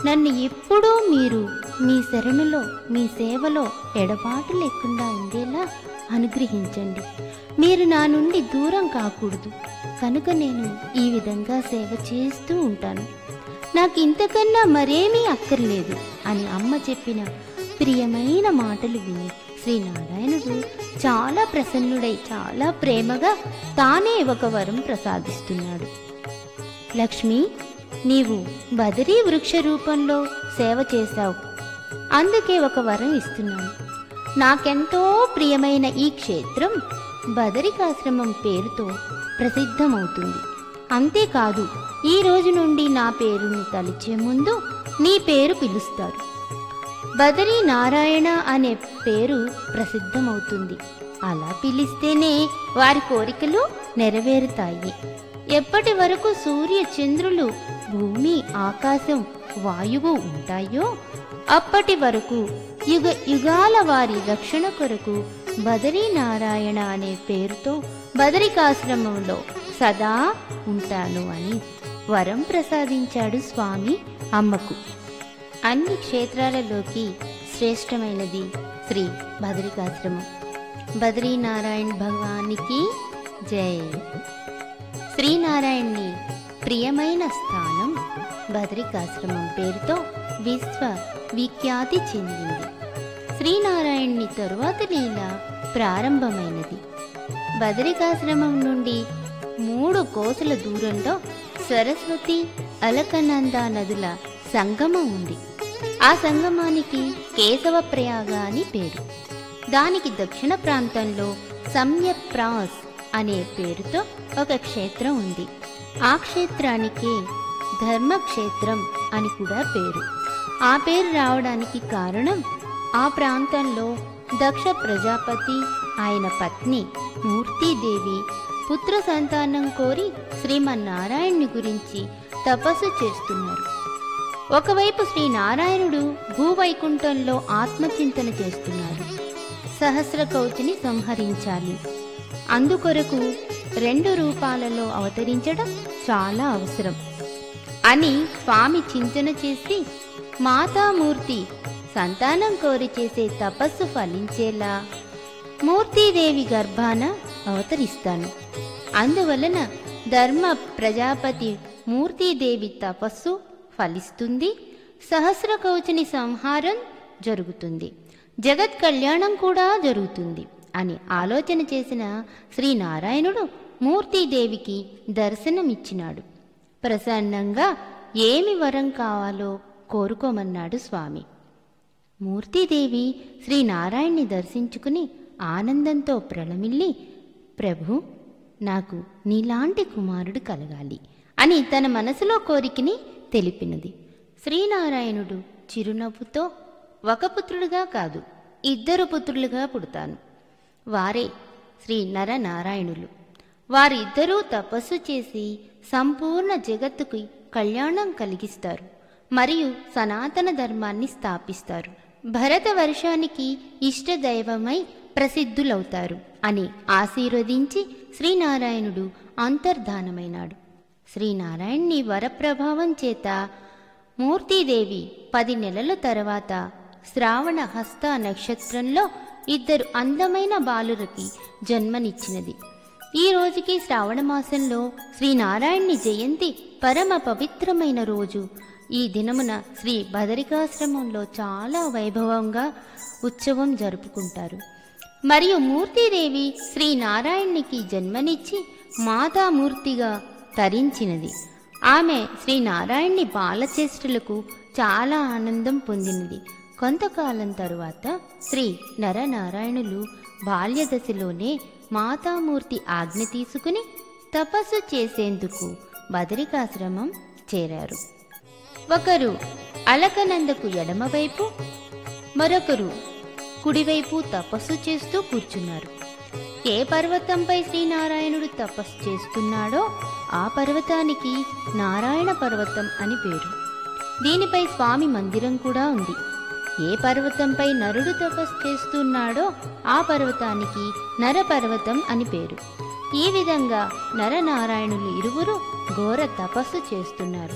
నన్ను ఎప్పుడూ మీరు మీ శరణులో మీ సేవలో ఎడబాటు లేకుండా ఉండేలా అనుగ్రహించండి మీరు నా నుండి దూరం కాకూడదు కనుక నేను ఈ విధంగా సేవ చేస్తూ ఉంటాను నాకు ఇంతకన్నా మరేమీ అక్కర్లేదు అని అమ్మ చెప్పిన ప్రియమైన మాటలు విని శ్రీనారాయణుడు చాలా ప్రసన్నుడై చాలా ప్రేమగా తానే ఒక వరం ప్రసాదిస్తున్నాడు లక్ష్మి నీవు బదరీ వృక్ష రూపంలో సేవ చేశావు అందుకే ఒక వరం ఇస్తున్నాను నాకెంతో ప్రియమైన ఈ క్షేత్రం బదరికాశ్రమం పేరుతో ప్రసిద్ధమవుతుంది అంతేకాదు ఈ రోజు నుండి నా పేరుని తలిచే ముందు నీ పేరు పిలుస్తారు బదరీ నారాయణ అనే పేరు ప్రసిద్ధమవుతుంది అలా పిలిస్తేనే వారి కోరికలు నెరవేరుతాయి ఎప్పటి వరకు సూర్య చంద్రులు భూమి ఆకాశం వాయువు ఉంటాయో అప్పటి వరకు యుగ యుగాల వారి రక్షణ కొరకు బదరీ నారాయణ అనే పేరుతో బదరికాశ్రమంలో సదా ఉంటాను అని వరం ప్రసాదించాడు స్వామి అమ్మకు అన్ని క్షేత్రాలలోకి శ్రేష్టమైనది శ్రీ బదరికాశ్రమం బద్రీనారాయణ్ భగవానికి జై శ్రీనారాయణ్ణి ప్రియమైన స్థానం బదరికాశ్రమం పేరుతో విశ్వ విఖ్యాతి చెందింది శ్రీనారాయణ్ణి తరువాత లీల ప్రారంభమైనది బదరికాశ్రమం నుండి మూడు కోసల దూరంలో సరస్వతి అలకనంద నదుల సంగమం ఉంది ఆ సంగమానికి కేశవ ప్రయాగ అని పేరు దానికి దక్షిణ ప్రాంతంలో సమ్యప్రాస్ అనే పేరుతో ఒక క్షేత్రం ఉంది ఆ క్షేత్రానికి ధర్మక్షేత్రం అని కూడా పేరు ఆ పేరు రావడానికి కారణం ఆ ప్రాంతంలో దక్ష ప్రజాపతి ఆయన పత్ని మూర్తీదేవి పుత్ర సంతానం కోరి శ్రీమన్నారాయణుని గురించి తపస్సు చేస్తున్నారు ఒకవైపు శ్రీనారాయణుడు భూవైకుంఠంలో ఆత్మచింతన చేస్తున్నారు సహస్ర కౌచిని సంహరించాలి అందుకొరకు రెండు రూపాలలో అవతరించడం చాలా అవసరం అని స్వామి చింతన చేసి మాతామూర్తి సంతానం కోరి చేసే తపస్సు ఫలించేలా మూర్తీదేవి గర్భాన అవతరిస్తాను అందువలన ధర్మ ప్రజాపతి మూర్తీదేవి తపస్సు ఫలిస్తుంది సహస్ర కౌచని సంహారం జరుగుతుంది జగత్ కళ్యాణం కూడా జరుగుతుంది అని ఆలోచన చేసిన శ్రీనారాయణుడు మూర్తీదేవికి దర్శనమిచ్చినాడు ప్రసన్నంగా ఏమి వరం కావాలో కోరుకోమన్నాడు స్వామి మూర్తిదేవి శ్రీనారాయణ్ణి దర్శించుకుని ఆనందంతో ప్రళమిల్లి ప్రభు నాకు నీలాంటి కుమారుడు కలగాలి అని తన మనసులో కోరికని తెలిపినది శ్రీనారాయణుడు చిరునవ్వుతో ఒక పుత్రుడుగా కాదు ఇద్దరు పుత్రులుగా పుడతాను వారే శ్రీ నరనారాయణులు వారిద్దరూ తపస్సు చేసి సంపూర్ణ జగత్తుకి కళ్యాణం కలిగిస్తారు మరియు సనాతన ధర్మాన్ని స్థాపిస్తారు భరత వర్షానికి ఇష్టదైవమై ప్రసిద్ధులవుతారు అని ఆశీర్వదించి శ్రీనారాయణుడు అంతర్ధానమైనాడు శ్రీనారాయణ్ణి వరప్రభావం చేత మూర్తీదేవి పది నెలల తర్వాత శ్రావణ హస్త నక్షత్రంలో ఇద్దరు అందమైన బాలురకి జన్మనిచ్చినది ఈ రోజుకి శ్రావణ మాసంలో శ్రీనారాయణ్ణి జయంతి పరమ పవిత్రమైన రోజు ఈ దినమున శ్రీ బదరికాశ్రమంలో చాలా వైభవంగా ఉత్సవం జరుపుకుంటారు మరియు మూర్తిదేవి శ్రీనారాయణ్ణికి జన్మనిచ్చి మాతామూర్తిగా తరించినది ఆమె శ్రీనారాయణ్ణి బాలచేష్టలకు చాలా ఆనందం పొందినది కొంతకాలం తరువాత శ్రీ నరనారాయణులు బాల్యదశలోనే మాతామూర్తి ఆజ్ఞ తీసుకుని తపస్సు చేసేందుకు బదరికాశ్రమం చేరారు ఒకరు అలకనందకు ఎడమవైపు మరొకరు కుడివైపు తపస్సు చేస్తూ కూర్చున్నారు ఏ పర్వతంపై శ్రీనారాయణుడు తపస్సు చేస్తున్నాడో ఆ పర్వతానికి నారాయణ పర్వతం అని పేరు దీనిపై స్వామి మందిరం కూడా ఉంది ఏ పర్వతంపై నరుడు తపస్సు చేస్తున్నాడో ఆ పర్వతానికి నర పర్వతం అని పేరు ఈ విధంగా నరనారాయణులు ఇరువురు ఘోర తపస్సు చేస్తున్నారు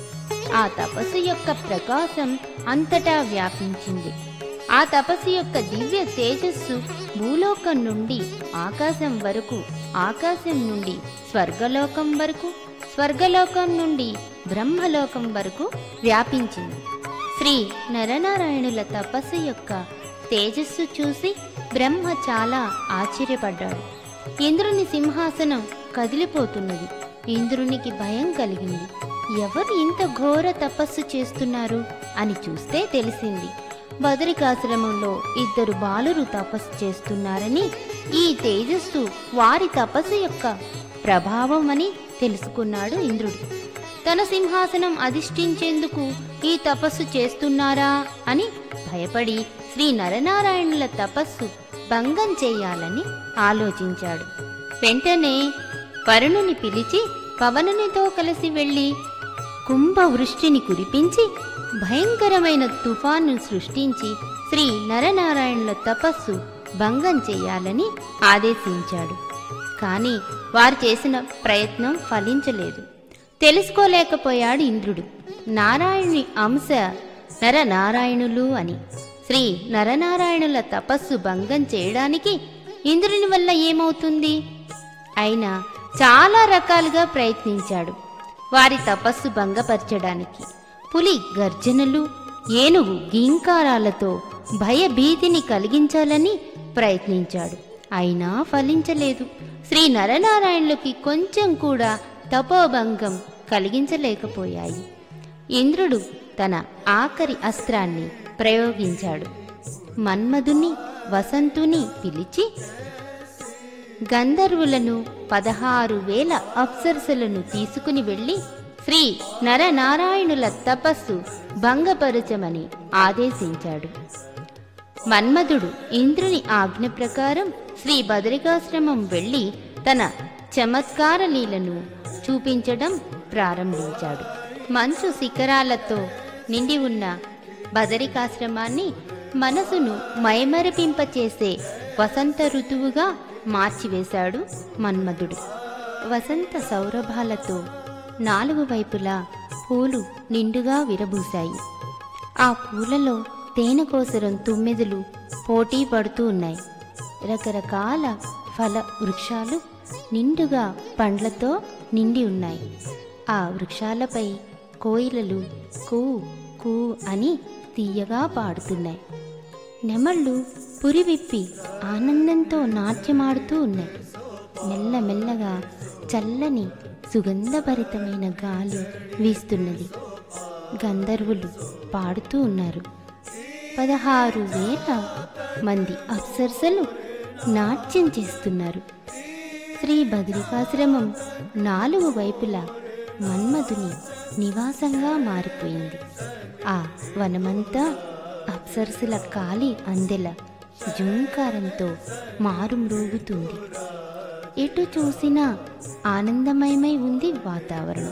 ఆ తపస్సు యొక్క ప్రకాశం అంతటా వ్యాపించింది ఆ తపస్సు యొక్క దివ్య తేజస్సు భూలోకం నుండి ఆకాశం వరకు ఆకాశం నుండి స్వర్గలోకం వరకు స్వర్గలోకం నుండి బ్రహ్మలోకం వరకు వ్యాపించింది శ్రీ నరనారాయణుల తపస్సు యొక్క తేజస్సు చూసి బ్రహ్మ చాలా ఆశ్చర్యపడ్డాడు ఇంద్రుని సింహాసనం కదిలిపోతున్నది ఇంద్రునికి భయం కలిగింది ఎవరు ఇంత ఘోర తపస్సు చేస్తున్నారు అని చూస్తే తెలిసింది బదరికాశ్రమంలో ఇద్దరు బాలురు తపస్సు చేస్తున్నారని ఈ తేజస్సు వారి తపస్సు యొక్క ప్రభావం అని తెలుసుకున్నాడు ఇంద్రుడు తన సింహాసనం అధిష్ఠించేందుకు ఈ తపస్సు చేస్తున్నారా అని భయపడి శ్రీ నరనారాయణుల తపస్సు భంగం చేయాలని ఆలోచించాడు వెంటనే వరుణుని పిలిచి పవనునితో కలిసి వెళ్ళి కుంభవృష్టిని కురిపించి భయంకరమైన తుఫాను సృష్టించి శ్రీ నరనారాయణుల తపస్సు భంగం చేయాలని ఆదేశించాడు కానీ వారు చేసిన ప్రయత్నం ఫలించలేదు తెలుసుకోలేకపోయాడు ఇంద్రుడు నారాయణుని అంశ నరనారాయణులు అని శ్రీ నరనారాయణుల తపస్సు భంగం చేయడానికి ఇంద్రుని వల్ల ఏమవుతుంది అయినా చాలా రకాలుగా ప్రయత్నించాడు వారి తపస్సు భంగపరచడానికి పులి గర్జనలు ఏనుగు గీంకారాలతో భయభీతిని కలిగించాలని ప్రయత్నించాడు అయినా ఫలించలేదు శ్రీ నరనారాయణులకి కొంచెం కూడా తపోభంగం కలిగించలేకపోయాయి ఇంద్రుడు తన ఆఖరి అస్త్రాన్ని ప్రయోగించాడు మన్మధుని వసంతుని పిలిచి గంధర్వులను పదహారు వేల అప్సరసలను తీసుకుని వెళ్ళి శ్రీ నరనారాయణుల తపస్సు భంగపరచమని ఆదేశించాడు మన్మధుడు ఇంద్రుని ఆజ్ఞ ప్రకారం శ్రీ బదరికాశ్రమం వెళ్ళి తన చమత్కార లీలను చూపించడం ప్రారంభించాడు మంచు శిఖరాలతో నిండి ఉన్న బదరికాశ్రమాన్ని మనసును మైమరపింపచేసే వసంత ఋతువుగా మార్చివేశాడు మన్మధుడు వసంత సౌరభాలతో నాలుగు వైపులా పూలు నిండుగా విరబూశాయి ఆ పూలలో తేనెకోసరం తుమ్మెదలు పోటీ పడుతూ ఉన్నాయి రకరకాల ఫల వృక్షాలు నిండుగా పండ్లతో నిండి ఉన్నాయి ఆ వృక్షాలపై కోయిలలు కూ కూ అని తీయగా పాడుతున్నాయి నెమళ్ళు పురివిప్పి ఆనందంతో నాట్యమాడుతూ ఉన్నాయి మెల్లమెల్లగా చల్లని సుగంధభరితమైన గాలి వీస్తున్నది గంధర్వులు పాడుతూ ఉన్నారు పదహారు వేల మంది అప్సరసలు నాట్యం చేస్తున్నారు శ్రీ బద్రికాశ్రమం నాలుగు వైపులా మన్మధుని నివాసంగా మారిపోయింది ఆ వనమంతా అప్సరసుల కాలి అందెల జూంకారంతో మారుమ్రోగుతుంది ఎటు చూసినా ఆనందమయమై ఉంది వాతావరణం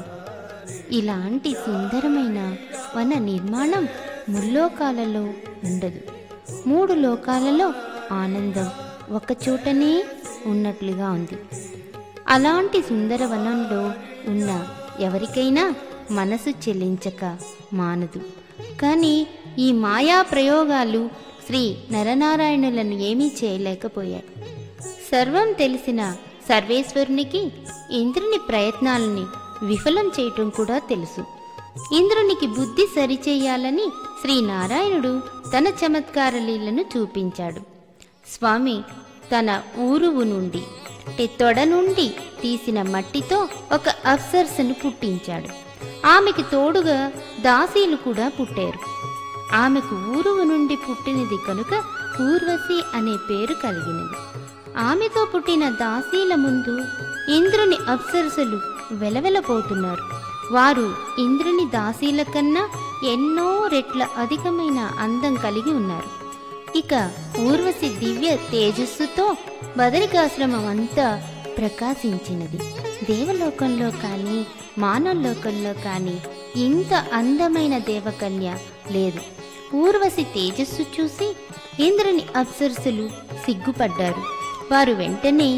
ఇలాంటి సుందరమైన వన నిర్మాణం ముల్లోకాలలో ఉండదు మూడు లోకాలలో ఆనందం ఒకచోటనే ఉన్నట్లుగా ఉంది అలాంటి సుందరవనంలో ఉన్న ఎవరికైనా మనసు చెల్లించక మానదు కానీ ఈ మాయా ప్రయోగాలు శ్రీ నరనారాయణులను ఏమీ చేయలేకపోయాయి సర్వం తెలిసిన సర్వేశ్వరునికి ఇంద్రుని ప్రయత్నాలని విఫలం చేయటం కూడా తెలుసు ఇంద్రునికి బుద్ధి సరిచేయాలని శ్రీనారాయణుడు తన చమత్కార లీలను చూపించాడు స్వామి తన ఊరువు నుండి అంటే తొడ నుండి తీసిన మట్టితో ఒక అప్సర్సను పుట్టించాడు ఆమెకి తోడుగా దాసీలు కూడా పుట్టారు ఆమెకు ఊరువు నుండి పుట్టినది కనుక ఊర్వశి అనే పేరు కలిగినది ఆమెతో పుట్టిన దాసీల ముందు ఇంద్రుని అప్సరసలు వెలవెలపోతున్నారు వారు ఇంద్రుని దాసీల కన్నా ఎన్నో రెట్ల అధికమైన అందం కలిగి ఉన్నారు ఇక ఊర్వశి దివ్య తేజస్సుతో బదరికాశ్రమం అంతా ప్రకాశించినది దేవలోకంలో కానీ మానవలోకంలో కానీ ఇంత అందమైన దేవకన్య లేదు ఊర్వశి తేజస్సు చూసి ఇంద్రుని అప్సరసులు సిగ్గుపడ్డారు వారు వెంటనే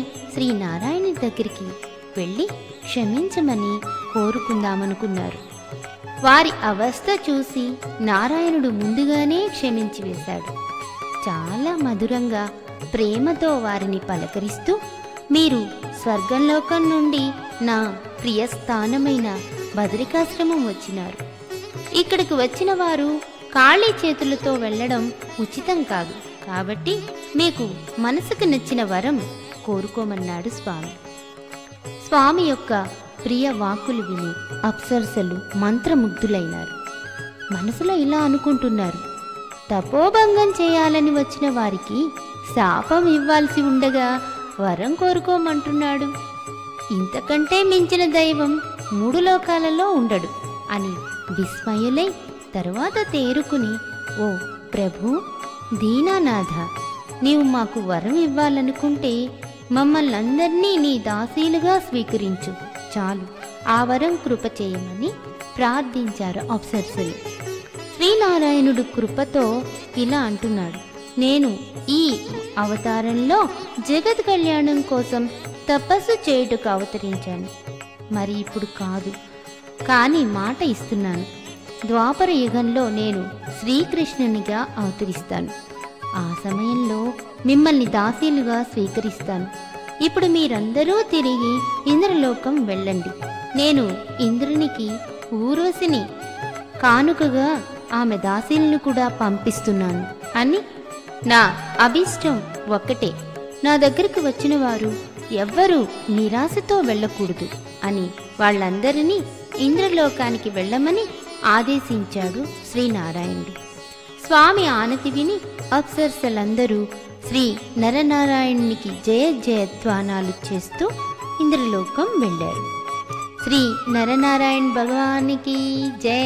శ్రీనారాయణి దగ్గరికి వెళ్ళి క్షమించమని కోరుకుందామనుకున్నారు వారి అవస్థ చూసి నారాయణుడు ముందుగానే క్షమించి వేశాడు చాలా మధురంగా ప్రేమతో వారిని పలకరిస్తూ మీరు స్వర్గంలోకం నుండి నా ప్రియ స్థానమైన బదరికాశ్రమం వచ్చినారు ఇక్కడికి వచ్చిన వారు ఖాళీ చేతులతో వెళ్ళడం ఉచితం కాదు కాబట్టి మీకు మనసుకు నచ్చిన వరం కోరుకోమన్నాడు స్వామి స్వామి యొక్క ప్రియ వాక్కులు విని అప్సరసలు మంత్రముగ్ధులైనారు మనసులో ఇలా అనుకుంటున్నారు తపోభంగం చేయాలని వచ్చిన వారికి శాపం ఇవ్వాల్సి ఉండగా వరం కోరుకోమంటున్నాడు ఇంతకంటే మించిన దైవం మూడు లోకాలలో ఉండడు అని విస్మయులై తరువాత తేరుకుని ఓ ప్రభు దీనానాథ నీవు మాకు వరం ఇవ్వాలనుకుంటే మమ్మల్ని అందరినీ నీ దాసీలుగా స్వీకరించు చాలు ఆ వరం కృప చేయమని ప్రార్థించారు అప్సరసలు శ్రీనారాయణుడు కృపతో ఇలా అంటున్నాడు నేను ఈ అవతారంలో జగత్ కళ్యాణం కోసం తపస్సు చేయుటకు అవతరించాను మరి ఇప్పుడు కాదు కానీ మాట ఇస్తున్నాను ద్వాపర యుగంలో నేను శ్రీకృష్ణునిగా అవతరిస్తాను ఆ సమయంలో మిమ్మల్ని దాసీలుగా స్వీకరిస్తాను ఇప్పుడు మీరందరూ తిరిగి ఇంద్రలోకం వెళ్ళండి నేను ఇంద్రునికి ఊరోసిని కానుకగా ఆమె దాసీలను కూడా పంపిస్తున్నాను అని నా అభిష్టం ఒక్కటే నా దగ్గరకు వచ్చిన వారు ఎవ్వరూ నిరాశతో వెళ్ళకూడదు అని వాళ్ళందరినీ ఇంద్రలోకానికి వెళ్ళమని ఆదేశించాడు శ్రీనారాయణుడు స్వామి ఆనతి విని అప్సరసలందరూ శ్రీ నరనారాయణునికి జయ జయత్వానాలు చేస్తూ ఇంద్రలోకం వెళ్ళారు శ్రీ నరనారాయణ భగవానికి జై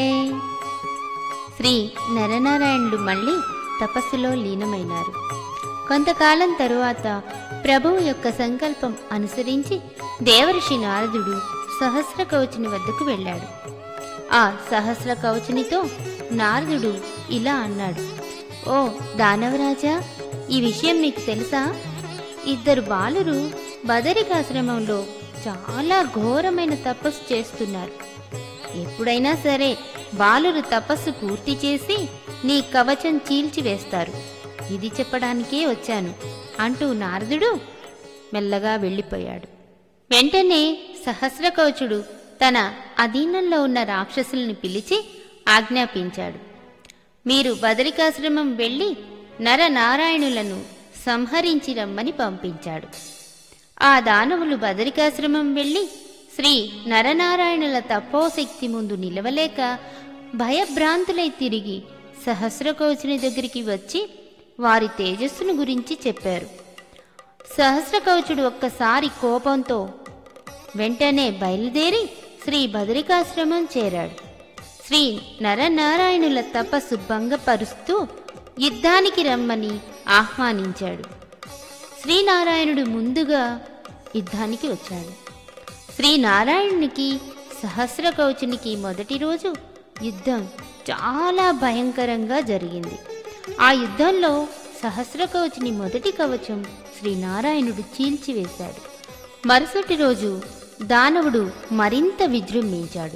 శ్రీ నరనారాయణుడు మళ్ళీ తపస్సులో లీనమైనారు కొంతకాలం తరువాత ప్రభువు యొక్క సంకల్పం అనుసరించి దేవర్షి నారదుడు సహస్ర కవచుని వద్దకు వెళ్ళాడు ఆ సహస్ర కవచునితో నారదుడు ఇలా అన్నాడు ఓ దానవరాజా ఈ విషయం నీకు తెలుసా ఇద్దరు బాలురు బదరికాశ్రమంలో చాలా ఘోరమైన తపస్సు చేస్తున్నారు ఎప్పుడైనా సరే బాలురు తపస్సు పూర్తి చేసి నీ కవచం చీల్చివేస్తారు ఇది చెప్పడానికే వచ్చాను అంటూ నారదుడు మెల్లగా వెళ్ళిపోయాడు వెంటనే సహస్రకవచుడు తన అధీనంలో ఉన్న రాక్షసుల్ని పిలిచి ఆజ్ఞాపించాడు మీరు బదరికాశ్రమం వెళ్ళి నరనారాయణులను సంహరించి రమ్మని పంపించాడు ఆ దానవులు బదరికాశ్రమం వెళ్ళి శ్రీ నరనారాయణుల తపోశక్తి ముందు నిలవలేక భయభ్రాంతులై తిరిగి సహస్రకవచుని దగ్గరికి వచ్చి వారి తేజస్సును గురించి చెప్పారు సహస్రకవచుడు ఒక్కసారి కోపంతో వెంటనే బయలుదేరి శ్రీ బదరికాశ్రమం చేరాడు శ్రీ నరనారాయణుల తపస్సు భంగపరుస్తూ యుద్ధానికి రమ్మని ఆహ్వానించాడు శ్రీనారాయణుడు ముందుగా యుద్ధానికి వచ్చాడు శ్రీనారాయణునికి సహస్ర కవచునికి మొదటి రోజు యుద్ధం చాలా భయంకరంగా జరిగింది ఆ యుద్ధంలో సహస్ర కవచుని మొదటి కవచం శ్రీనారాయణుడు చీల్చివేశాడు మరుసటి రోజు దానవుడు మరింత విజృంభించాడు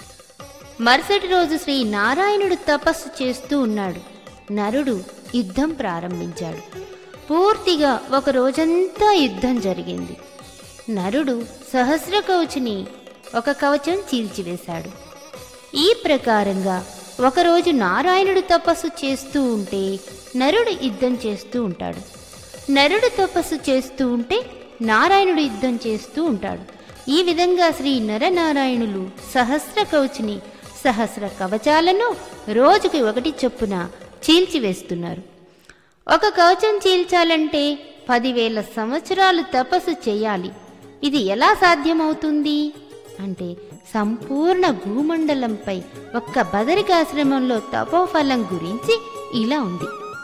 మరుసటి రోజు శ్రీ నారాయణుడు తపస్సు చేస్తూ ఉన్నాడు నరుడు యుద్ధం ప్రారంభించాడు పూర్తిగా ఒక రోజంతా యుద్ధం జరిగింది నరుడు సహస్ర కవచుని ఒక కవచం చీల్చివేశాడు ఈ ప్రకారంగా ఒకరోజు నారాయణుడు తపస్సు చేస్తూ ఉంటే నరుడు యుద్ధం చేస్తూ ఉంటాడు నరుడు తపస్సు చేస్తూ ఉంటే నారాయణుడు యుద్ధం చేస్తూ ఉంటాడు ఈ విధంగా శ్రీ నరనారాయణులు సహస్ర కవచుని సహస్ర కవచాలను రోజుకి ఒకటి చొప్పున చీల్చివేస్తున్నారు ఒక కవచం చీల్చాలంటే పదివేల సంవత్సరాలు తపస్సు చేయాలి ఇది ఎలా సాధ్యమవుతుంది అంటే సంపూర్ణ భూమండలంపై ఒక్క బదరికాశ్రమంలో తపోఫలం గురించి ఇలా ఉంది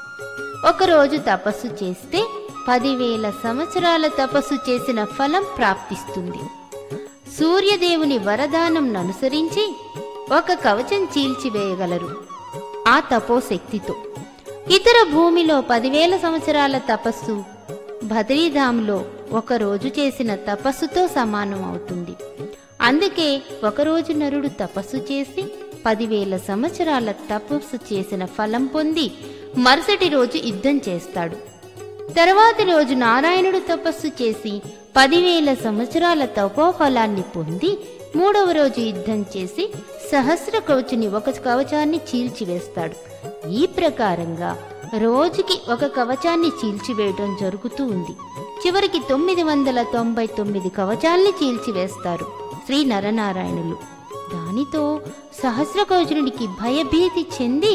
ఒకరోజు తపస్సు చేస్తే పదివేల సంవత్సరాల తపస్సు చేసిన ఫలం ప్రాప్తిస్తుంది సూర్యదేవుని వరదానం అనుసరించి ఒక కవచం చీల్చివేయగలరు ఆ తపోశక్తితో ఇతర భూమిలో పదివేల సంవత్సరాల తపస్సు బద్రీధాంలో ఒక రోజు చేసిన తపస్సుతో సమానం అవుతుంది అందుకే ఒకరోజు నరుడు తపస్సు చేసి పదివేల సంవత్సరాల తపస్సు చేసిన ఫలం పొంది మరుసటి రోజు యుద్ధం చేస్తాడు తర్వాతి రోజు నారాయణుడు తపస్సు చేసి పదివేల సంవత్సరాల తపోఫలాన్ని పొంది మూడవ రోజు యుద్ధం చేసి సహస్ర కవచుని ఒక కవచాన్ని చీల్చివేస్తాడు ఈ ప్రకారంగా రోజుకి ఒక కవచాన్ని చీల్చివేయడం జరుగుతూ ఉంది చివరికి తొమ్మిది వందల తొంభై తొమ్మిది కవచాల్ని చీల్చివేస్తారు శ్రీ నరనారాయణులు దానితో సహస్ర కవచునికి భయభీతి చెంది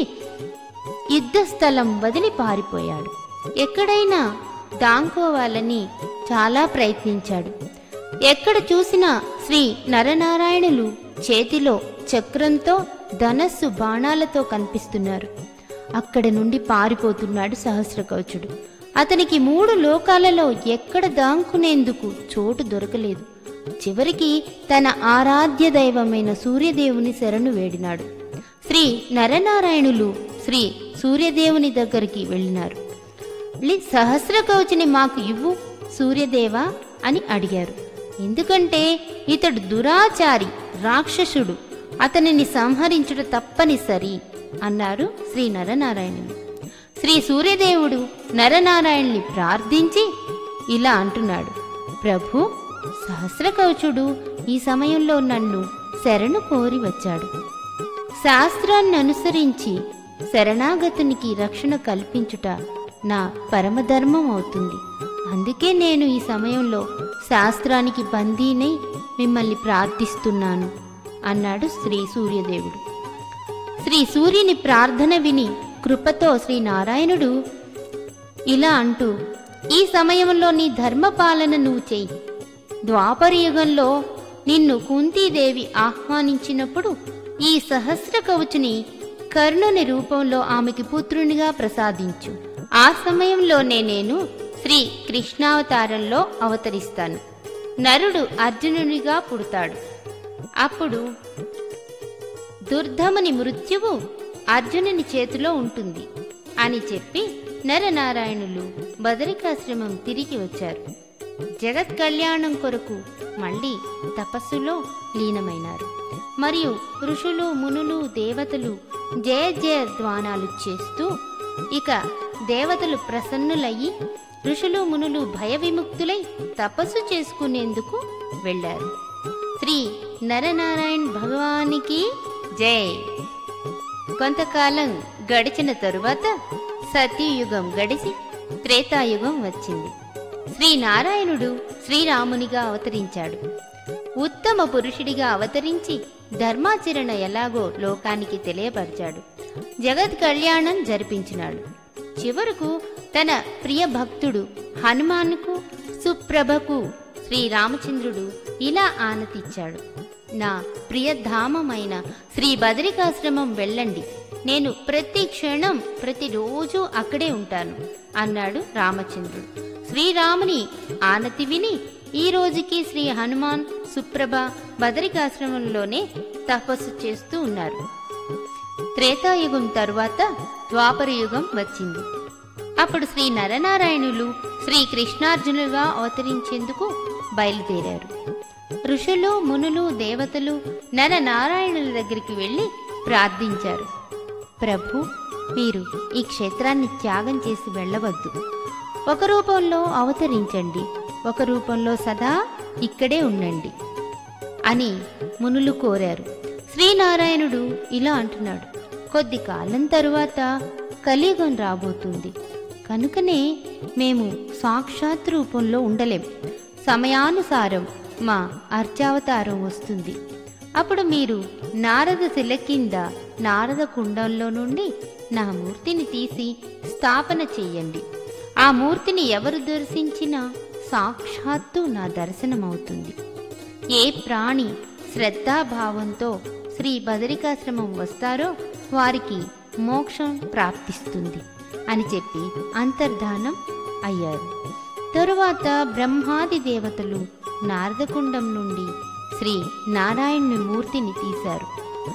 యుద్ధస్థలం వదిలి పారిపోయాడు ఎక్కడైనా దాంకోవాలని చాలా ప్రయత్నించాడు ఎక్కడ చూసినా శ్రీ నరనారాయణులు చేతిలో చక్రంతో ధనస్సు బాణాలతో కనిపిస్తున్నారు అక్కడ నుండి పారిపోతున్నాడు సహస్రకవచుడు అతనికి మూడు లోకాలలో ఎక్కడ దాంకునేందుకు చోటు దొరకలేదు చివరికి తన ఆరాధ్య దైవమైన సూర్యదేవుని శరణు వేడినాడు శ్రీ నరనారాయణులు శ్రీ సూర్యదేవుని దగ్గరికి వెళ్ళినారు "లి సహస్ర కవచిని మాకు ఇవ్వు సూర్యదేవా అని అడిగారు ఎందుకంటే ఇతడు దురాచారి రాక్షసుడు అతనిని సంహరించుట తప్పనిసరి అన్నారు శ్రీ నరనారాయణులు శ్రీ సూర్యదేవుడు నరనారాయణుని ప్రార్థించి ఇలా అంటున్నాడు ప్రభు సహస్రకవచుడు ఈ సమయంలో నన్ను శరణు కోరి వచ్చాడు శాస్త్రాన్ని అనుసరించి శరణాగతునికి రక్షణ కల్పించుట నా పరమధర్మం అవుతుంది అందుకే నేను ఈ సమయంలో శాస్త్రానికి బందీనై మిమ్మల్ని ప్రార్థిస్తున్నాను అన్నాడు శ్రీ సూర్యదేవుడు శ్రీ సూర్యుని ప్రార్థన విని కృపతో శ్రీ నారాయణుడు ఇలా అంటూ ఈ సమయంలో నీ ధర్మపాలన నువ్వు చెయ్యి ద్వాపరయుగంలో నిన్ను కుంతీదేవి ఆహ్వానించినప్పుడు ఈ సహస్ర కవచుని కర్ణుని రూపంలో ఆమెకి పుత్రునిగా ప్రసాదించు ఆ సమయంలోనే నేను శ్రీ కృష్ణావతారంలో అవతరిస్తాను నరుడు అర్జునునిగా పుడతాడు అప్పుడు దుర్ధముని మృత్యువు అర్జునుని చేతిలో ఉంటుంది అని చెప్పి నరనారాయణులు బదరికాశ్రమం తిరిగి వచ్చారు జగత్ కళ్యాణం కొరకు మళ్ళీ తపస్సులో లీనమైనారు మరియు ఋషులు మునులు దేవతలు జయ జయ ధ్వానాలు చేస్తూ ఇక దేవతలు ప్రసన్నులయ్యి ఋషులు మునులు భయ విముక్తులై తపస్సు చేసుకునేందుకు వెళ్ళారు శ్రీ నరనారాయణ్ భగవానికి జై కొంతకాలం గడిచిన తరువాత సత్యయుగం గడిచి త్రేతాయుగం వచ్చింది శ్రీ నారాయణుడు శ్రీరామునిగా అవతరించాడు ఉత్తమ పురుషుడిగా అవతరించి ధర్మాచరణ ఎలాగో లోకానికి తెలియపరిచాడు జగత్ కళ్యాణం జరిపించినాడు చివరకు తన ప్రియ భక్తుడు హనుమాన్కు సుప్రభకు శ్రీరామచంద్రుడు ఇలా ఆనతిచ్చాడు నా ప్రియధామమైన శ్రీ బదరికాశ్రమం వెళ్ళండి నేను ప్రతి క్షణం ప్రతిరోజు అక్కడే ఉంటాను అన్నాడు రామచంద్రుడు శ్రీరాముని ఆనతి విని ఈ రోజుకి శ్రీ హనుమాన్ సుప్రభ బదరికాశ్రమంలోనే తపస్సు చేస్తూ ఉన్నారు త్రేతాయుగం తరువాత ద్వాపర యుగం వచ్చింది అప్పుడు శ్రీ నరనారాయణులు శ్రీ కృష్ణార్జునులుగా అవతరించేందుకు బయలుదేరారు ఋషులు మునులు దేవతలు నరనారాయణుల దగ్గరికి వెళ్ళి ప్రార్థించారు ప్రభు మీరు ఈ క్షేత్రాన్ని త్యాగం చేసి వెళ్ళవద్దు ఒక రూపంలో అవతరించండి ఒక రూపంలో సదా ఇక్కడే ఉండండి అని మునులు కోరారు శ్రీనారాయణుడు ఇలా అంటున్నాడు కొద్ది కాలం తరువాత కలియుగం రాబోతుంది కనుకనే మేము సాక్షాత్ రూపంలో ఉండలేం సమయానుసారం మా అర్చావతారం వస్తుంది అప్పుడు మీరు నారద శిల కింద నారద కుండంలో నుండి నా మూర్తిని తీసి స్థాపన చెయ్యండి ఆ మూర్తిని ఎవరు దర్శించినా సాక్షాత్తు నా దర్శనమవుతుంది ఏ ప్రాణి శ్రద్ధాభావంతో శ్రీ బదరికాశ్రమం వస్తారో వారికి మోక్షం ప్రాప్తిస్తుంది అని చెప్పి అంతర్ధానం అయ్యారు తరువాత బ్రహ్మాది దేవతలు నారదకుండం నుండి శ్రీ నారాయణుని మూర్తిని తీశారు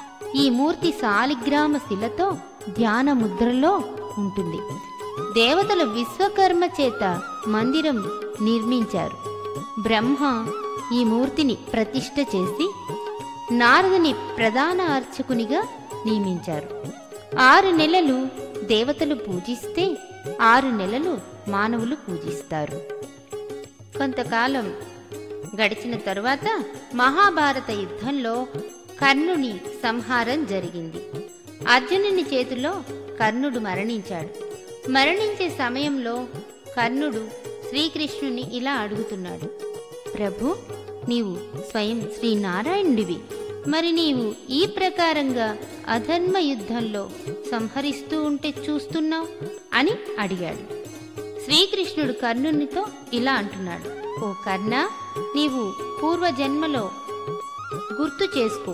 ఈ మూర్తి సాలిగ్రామ శిలతో ధ్యాన ముద్రలో ఉంటుంది దేవతలు విశ్వకర్మ చేత మందిరం నిర్మించారు బ్రహ్మ ఈ మూర్తిని ప్రతిష్ఠ చేసి నారదుని ప్రధాన అర్చకునిగా నియమించారు ఆరు నెలలు దేవతలు పూజిస్తే ఆరు నెలలు మానవులు పూజిస్తారు కొంతకాలం గడిచిన తరువాత మహాభారత యుద్ధంలో కర్ణుని సంహారం జరిగింది అర్జునుని చేతిలో కర్ణుడు మరణించాడు మరణించే సమయంలో కర్ణుడు శ్రీకృష్ణుని ఇలా అడుగుతున్నాడు ప్రభు నీవు స్వయం శ్రీనారాయణుడివి మరి నీవు ఈ ప్రకారంగా అధర్మ యుద్ధంలో సంహరిస్తూ ఉంటే చూస్తున్నావు అని అడిగాడు శ్రీకృష్ణుడు కర్ణునితో ఇలా అంటున్నాడు ఓ కర్ణ నీవు పూర్వజన్మలో గుర్తు చేసుకో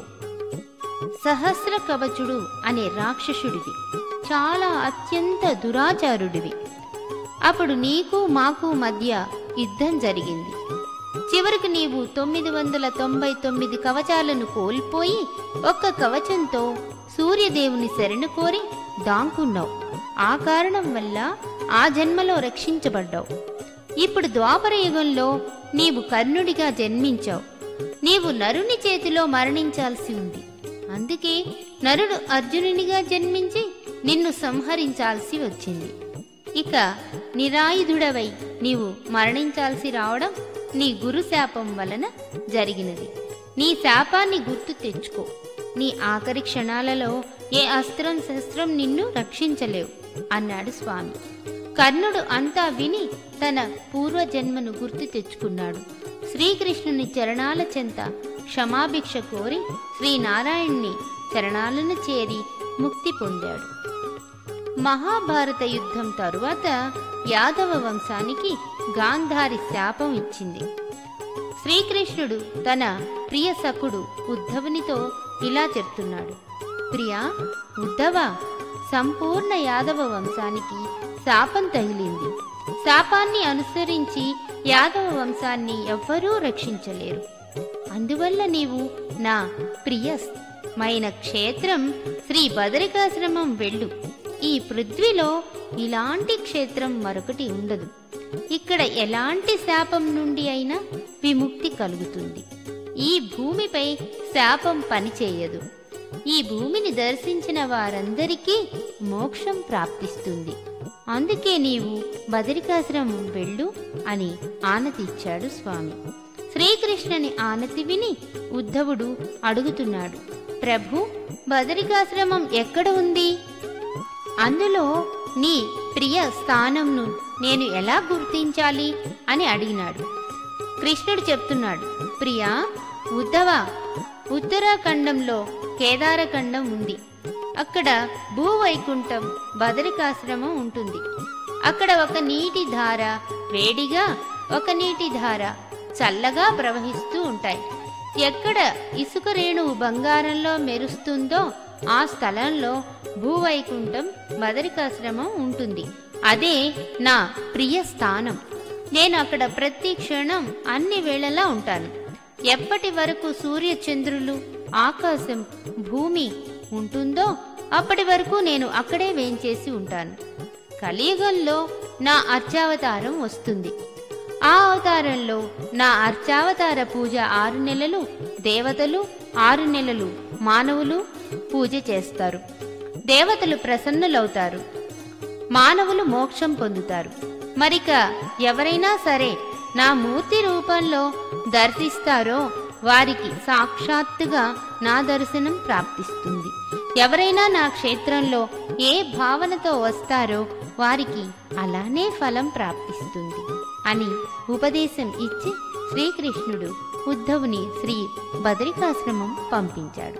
సహస్ర కవచుడు అనే రాక్షసుడివి చాలా అత్యంత దురాచారుడివి అప్పుడు నీకు మాకు మధ్య యుద్ధం జరిగింది చివరికి నీవు తొమ్మిది వందల తొంభై తొమ్మిది కవచాలను కోల్పోయి ఒక్క కవచంతో సూర్యదేవుని శరణు కోరి దాంకున్నావు ఆ కారణం వల్ల ఆ జన్మలో రక్షించబడ్డావు ఇప్పుడు ద్వాపర యుగంలో నీవు కర్ణుడిగా జన్మించావు నీవు నరుని చేతిలో మరణించాల్సి ఉంది అందుకే నరుడు అర్జునునిగా జన్మించి నిన్ను సంహరించాల్సి వచ్చింది ఇక నిరాయుధుడవై నీవు మరణించాల్సి రావడం నీ గురు శాపం వలన జరిగినది నీ శాపాన్ని గుర్తు తెచ్చుకో నీ ఆఖరి క్షణాలలో ఏ అస్త్రం శస్త్రం నిన్ను రక్షించలేవు అన్నాడు స్వామి కర్ణుడు అంతా విని తన పూర్వజన్మను గుర్తు తెచ్చుకున్నాడు శ్రీకృష్ణుని చరణాల చెంత క్షమాభిక్ష కోరి శ్రీనారాయణ్ణి చరణాలను చేరి ముక్తి పొందాడు మహాభారత యుద్ధం తరువాత యాదవ వంశానికి గాంధారి శాపం ఇచ్చింది శ్రీకృష్ణుడు తన ప్రియ సఖుడు ఉద్ధవునితో ఇలా చెప్తున్నాడు ప్రియా ఉద్ధవ సంపూర్ణ యాదవ వంశానికి శాపం తగిలింది శాపాన్ని అనుసరించి యాదవ వంశాన్ని ఎవ్వరూ రక్షించలేరు అందువల్ల నీవు నా ప్రియమైన క్షేత్రం శ్రీ బదరికాశ్రమం వెళ్ళు ఈ పృథ్వీలో ఇలాంటి క్షేత్రం మరొకటి ఉండదు ఇక్కడ ఎలాంటి శాపం నుండి అయినా విముక్తి కలుగుతుంది ఈ భూమిపై శాపం పనిచేయదు ఈ భూమిని దర్శించిన వారందరికీ మోక్షం ప్రాప్తిస్తుంది అందుకే నీవు బదరికాశ్రమం వెళ్ళు అని ఆనతిచ్చాడు స్వామి శ్రీకృష్ణుని ఆనతి విని ఉద్ధవుడు అడుగుతున్నాడు ప్రభు బదరికాశ్రమం ఎక్కడ ఉంది అందులో నీ ప్రియ స్థానంను నేను ఎలా గుర్తించాలి అని అడిగినాడు కృష్ణుడు చెప్తున్నాడు ప్రియా ఉద్ధవ ఉత్తరాఖండంలో కేదారఖండం ఉంది అక్కడ భూవైకుంఠం బదరికాశ్రమం ఉంటుంది అక్కడ ఒక నీటి ధార వేడిగా ఒక నీటి ధార చల్లగా ప్రవహిస్తూ ఉంటాయి ఎక్కడ ఇసుక రేణువు బంగారంలో మెరుస్తుందో ఆ స్థలంలో భూవైకుంఠం బదరికాశ్రమం ఉంటుంది అదే నా ప్రియ స్థానం నేను అక్కడ ప్రతి క్షణం అన్ని వేళలా ఉంటాను ఎప్పటి వరకు సూర్యచంద్రులు ఆకాశం భూమి ఉంటుందో అప్పటి వరకు నేను అక్కడే వేంచేసి ఉంటాను కలియుగంలో నా అర్చావతారం వస్తుంది ఆ అవతారంలో నా అర్చావతార పూజ ఆరు నెలలు దేవతలు ఆరు నెలలు మానవులు పూజ చేస్తారు దేవతలు ప్రసన్నులవుతారు మానవులు మోక్షం పొందుతారు మరిక ఎవరైనా సరే నా మూర్తి రూపంలో దర్శిస్తారో వారికి సాక్షాత్తుగా నా దర్శనం ప్రాప్తిస్తుంది ఎవరైనా నా క్షేత్రంలో ఏ భావనతో వస్తారో వారికి అలానే ఫలం ప్రాప్తిస్తుంది అని ఉపదేశం ఇచ్చి శ్రీకృష్ణుడు ఉద్ధవుని శ్రీ బదరికాశ్రమం పంపించాడు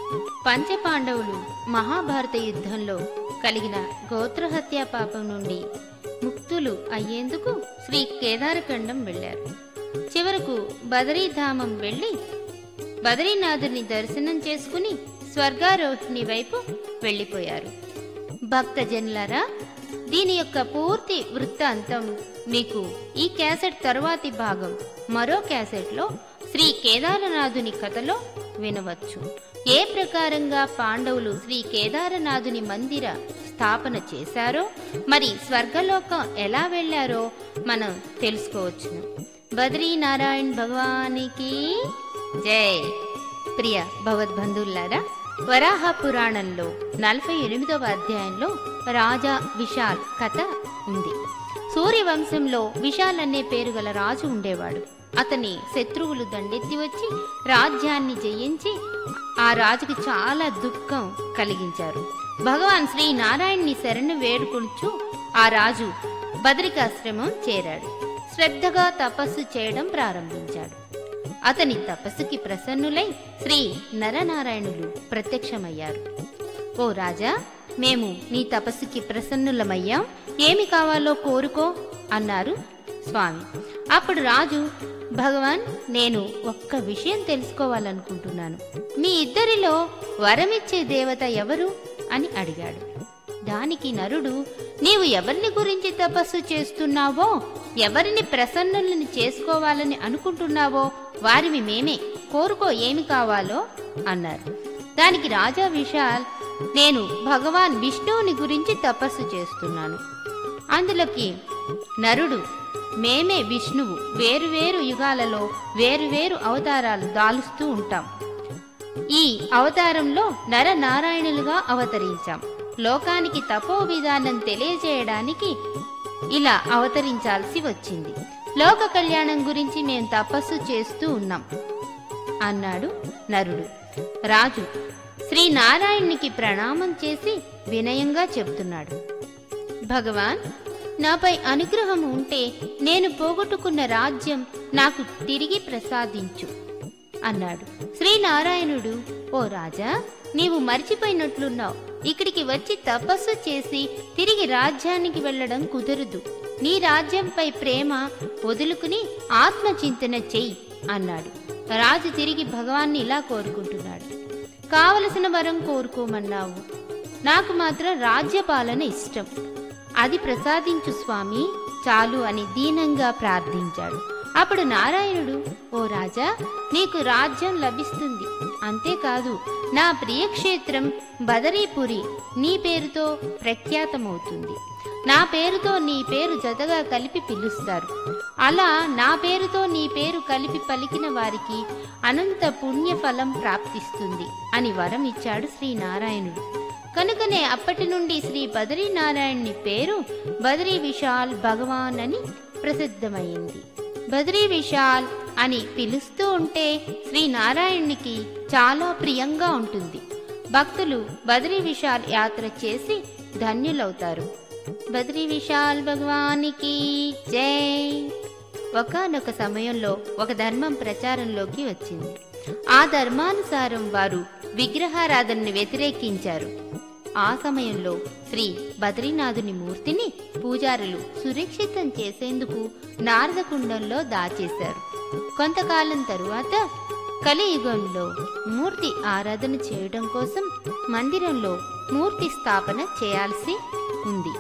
పంచపాండవులు మహాభారత యుద్ధంలో కలిగిన గోత్రహత్యా పాపం నుండి ముక్తులు అయ్యేందుకు శ్రీ కేదారఖండం వెళ్ళారు చివరకు బదరీధామం వెళ్ళి బదరీనాథుని దర్శనం చేసుకుని స్వర్గారోహిణి వైపు వెళ్ళిపోయారు భక్తజనులారా దీని యొక్క పూర్తి వృత్తాంతం మీకు ఈ క్యాసెట్ తరువాతి భాగం మరో క్యాసెట్లో శ్రీ కేదారనాథుని కథలో వినవచ్చు ఏ ప్రకారంగా పాండవులు శ్రీ కేదారనాథుని మందిర స్థాపన చేశారో మరి స్వర్గలోకం ఎలా వెళ్ళారో మనం తెలుసుకోవచ్చును బద్రీనారాయణ్ భగవానికి జై ప్రియ భగవద్బంధువులారా వరాహ పురాణంలో నలభై ఎనిమిదవ అధ్యాయంలో రాజా విశాల్ కథ ఉంది సూర్యవంశంలో విశాల్ అనే పేరు గల రాజు ఉండేవాడు అతని శత్రువులు దండెత్తి వచ్చి రాజ్యాన్ని జయించి ఆ రాజుకు చాలా దుఃఖం కలిగించారు భగవాన్ శ్రీ నారాయణ్ణి శరణు వేడుకొంచు ఆ రాజు బదరికాశ్రమం చేరాడు శ్రద్ధగా తపస్సు చేయడం ప్రారంభించాడు అతని తపస్సుకి ప్రసన్నులై శ్రీ నరనారాయణులు ప్రత్యక్షమయ్యారు ఓ రాజా మేము నీ తపస్సుకి ప్రసన్నులమయ్యాం ఏమి కావాలో కోరుకో అన్నారు స్వామి అప్పుడు రాజు భగవాన్ నేను ఒక్క విషయం తెలుసుకోవాలనుకుంటున్నాను మీ ఇద్దరిలో వరమిచ్చే దేవత ఎవరు అని అడిగాడు దానికి నరుడు నీవు ఎవరిని గురించి తపస్సు చేస్తున్నావో ఎవరిని ప్రసన్నులని చేసుకోవాలని అనుకుంటున్నావో వారివి మేమే కోరుకో ఏమి కావాలో అన్నారు దానికి రాజా విశాల్ నేను భగవాన్ విష్ణువుని గురించి తపస్సు చేస్తున్నాను అందులోకి నరుడు మేమే విష్ణువు వేరువేరు యుగాలలో వేరువేరు అవతారాలు దాలుస్తూ ఉంటాం ఈ అవతారంలో నరనారాయణులుగా అవతరించాం లోకానికి తపో విధానం తెలియజేయడానికి ఇలా అవతరించాల్సి వచ్చింది లోక కళ్యాణం గురించి మేం తపస్సు చేస్తూ ఉన్నాం అన్నాడు నరుడు రాజు శ్రీ నారాయణునికి ప్రణామం చేసి వినయంగా చెప్తున్నాడు భగవాన్ నాపై అనుగ్రహం ఉంటే నేను పోగొట్టుకున్న రాజ్యం నాకు తిరిగి ప్రసాదించు అన్నాడు శ్రీనారాయణుడు ఓ రాజా నీవు మర్చిపోయినట్లున్నావు ఇక్కడికి వచ్చి తపస్సు చేసి తిరిగి రాజ్యానికి వెళ్ళడం కుదరదు నీ రాజ్యంపై ప్రేమ వదులుకుని ఆత్మచింతన చెయ్యి అన్నాడు రాజు తిరిగి భగవాన్ని ఇలా కోరుకుంటున్నాడు కావలసిన వరం కోరుకోమన్నావు నాకు మాత్రం రాజ్యపాలన ఇష్టం అది ప్రసాదించు స్వామి చాలు అని దీనంగా ప్రార్థించాడు అప్పుడు నారాయణుడు ఓ రాజా నీకు రాజ్యం లభిస్తుంది అంతేకాదు నా ప్రియక్షేత్రం బదరీపురి నీ పేరుతో ప్రఖ్యాతమవుతుంది నా పేరుతో నీ పేరు జతగా కలిపి పిలుస్తారు అలా నా పేరుతో నీ పేరు కలిపి పలికిన వారికి అనంత పుణ్యఫలం ప్రాప్తిస్తుంది అని వరం ఇచ్చాడు శ్రీనారాయణుడు కనుకనే అప్పటి నుండి శ్రీ బద్రీనారాయణుని పేరు బద్రీ విశాల్ భగవాన్ అని ప్రసిద్ధమైంది బద్రీ విశాల్ అని పిలుస్తూ ఉంటే శ్రీ నారాయణునికి చాలా ప్రియంగా ఉంటుంది భక్తులు బద్రీ విశాల్ యాత్ర చేసి ధన్యులవుతారు బద్రీ విశాల్ భగవానికి జై ఒకనొక సమయంలో ఒక ధర్మం ప్రచారంలోకి వచ్చింది ఆ ధర్మానుసారం వారు విగ్రహారాధనని వ్యతిరేకించారు ఆ సమయంలో శ్రీ బద్రీనాథుని మూర్తిని పూజారులు సురక్షితం చేసేందుకు నారదకుండంలో దాచేశారు కొంతకాలం తరువాత కలియుగంలో మూర్తి ఆరాధన చేయడం కోసం మందిరంలో మూర్తి స్థాపన చేయాల్సి ఉంది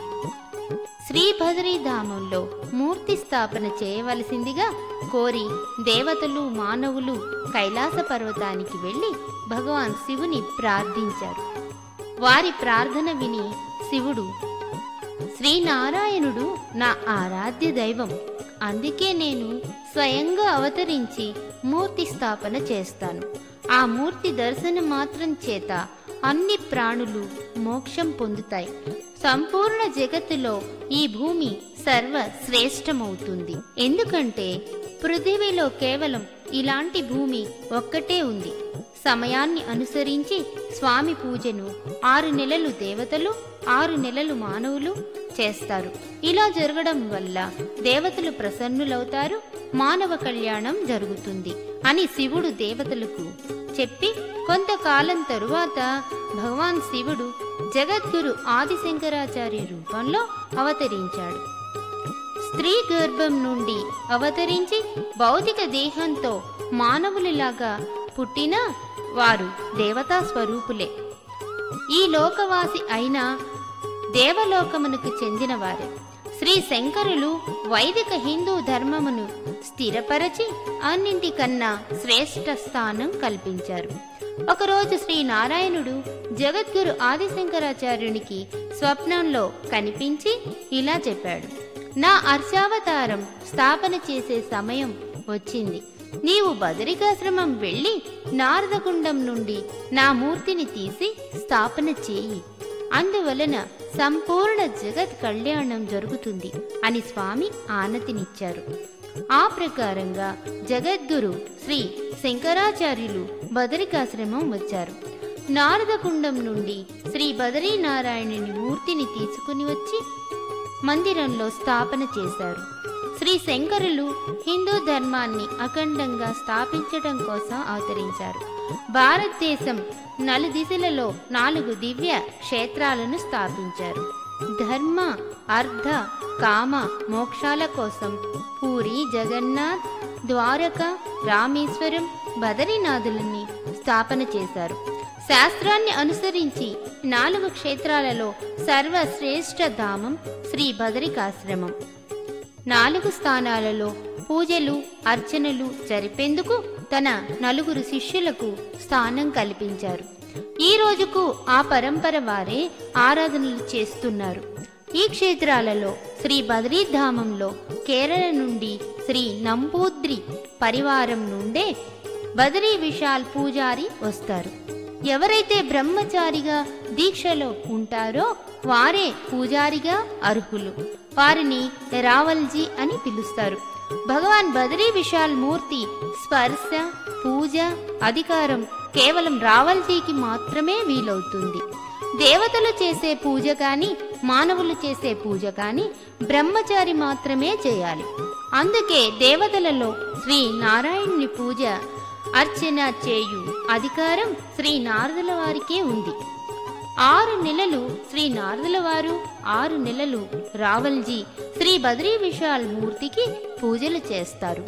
శ్రీభద్రీధామంలో మూర్తి స్థాపన చేయవలసిందిగా కోరి దేవతలు మానవులు కైలాస పర్వతానికి వెళ్ళి భగవాన్ శివుని ప్రార్థించారు వారి ప్రార్థన విని శివుడు శ్రీనారాయణుడు నా ఆరాధ్య దైవం అందుకే నేను స్వయంగా అవతరించి మూర్తి స్థాపన చేస్తాను ఆ మూర్తి దర్శనం మాత్రం చేత అన్ని ప్రాణులు మోక్షం పొందుతాయి సంపూర్ణ జగత్తులో ఈ భూమి సర్వ శ్రేష్టమవుతుంది ఎందుకంటే పృథివీలో కేవలం ఇలాంటి భూమి ఒక్కటే ఉంది సమయాన్ని అనుసరించి స్వామి పూజను ఆరు నెలలు దేవతలు ఆరు నెలలు మానవులు చేస్తారు ఇలా జరగడం వల్ల దేవతలు ప్రసన్నులవుతారు మానవ కళ్యాణం జరుగుతుంది అని శివుడు దేవతలకు చెప్పి కొంతకాలం తరువాత భగవాన్ శివుడు జగద్గురు ఆదిశంకరాచార్య రూపంలో అవతరించాడు స్త్రీ గర్భం నుండి అవతరించి భౌతిక దేహంతో మానవులలాగా పుట్టిన వారు దేవతా స్వరూపులే ఈ లోకవాసి అయిన దేవలోకమునకు చెందినవారే శ్రీ శంకరులు వైదిక హిందూ ధర్మమును స్థిరపరచి అన్నింటికన్నా శ్రేష్ఠ స్థానం కల్పించారు ఒకరోజు శ్రీ నారాయణుడు జగద్గురు ఆదిశంకరాచార్యునికి స్వప్నంలో కనిపించి ఇలా చెప్పాడు నా అర్చావతారం స్థాపన చేసే సమయం వచ్చింది నీవు బదరికాశ్రమం వెళ్ళి నారదకుండం నుండి నా మూర్తిని తీసి స్థాపన చేయి అందువలన సంపూర్ణ జగత్ కళ్యాణం జరుగుతుంది అని స్వామి ఆనతినిచ్చారు ఆ ప్రకారంగా జగద్గురు శ్రీ శంకరాచార్యులు బదరికాశ్రమం వచ్చారు నారదకుండం నుండి శ్రీ బదరీనారాయణుని మూర్తిని తీసుకుని వచ్చి మందిరంలో స్థాపన చేశారు శ్రీ శంకరులు హిందూ ధర్మాన్ని అఖండంగా స్థాపించడం కోసం అవతరించారు భారతదేశం నలుదిశలలో నాలుగు దివ్య క్షేత్రాలను స్థాపించారు ధర్మ అర్ధ కామ మోక్షాల కోసం పూరి జగన్నాథ్ ద్వారక రామేశ్వరం బదరీనాథులని స్థాపన చేశారు శాస్త్రాన్ని అనుసరించి నాలుగు క్షేత్రాలలో సర్వశ్రేష్ఠ ధామం శ్రీ బదరికాశ్రమం నాలుగు స్థానాలలో పూజలు అర్చనలు జరిపేందుకు తన నలుగురు శిష్యులకు స్థానం కల్పించారు ఈ రోజుకు ఆ పరంపర వారే ఆరాధనలు చేస్తున్నారు ఈ క్షేత్రాలలో శ్రీ బద్రీధామంలో కేరళ నుండి శ్రీ నంబూద్రి పరివారం నుండే బదరీ విశాల్ పూజారి వస్తారు ఎవరైతే బ్రహ్మచారిగా దీక్షలో ఉంటారో వారే పూజారిగా అర్హులు వారిని రావల్జీ అని పిలుస్తారు భగవాన్ బదరీ విశాల్ మూర్తి స్పర్శ పూజ అధికారం కేవలం రావల్జీకి మాత్రమే వీలవుతుంది దేవతలు చేసే పూజ కానీ మానవులు చేసే పూజ కానీ బ్రహ్మచారి మాత్రమే చేయాలి అందుకే దేవతలలో శ్రీ నారాయణుని పూజ అర్చన చేయు అధికారం శ్రీ నారదుల వారికే ఉంది ఆరు నెలలు శ్రీ నారదుల వారు ఆరు నెలలు రావల్జీ శ్రీ బద్రీ విశాల్ మూర్తికి పూజలు చేస్తారు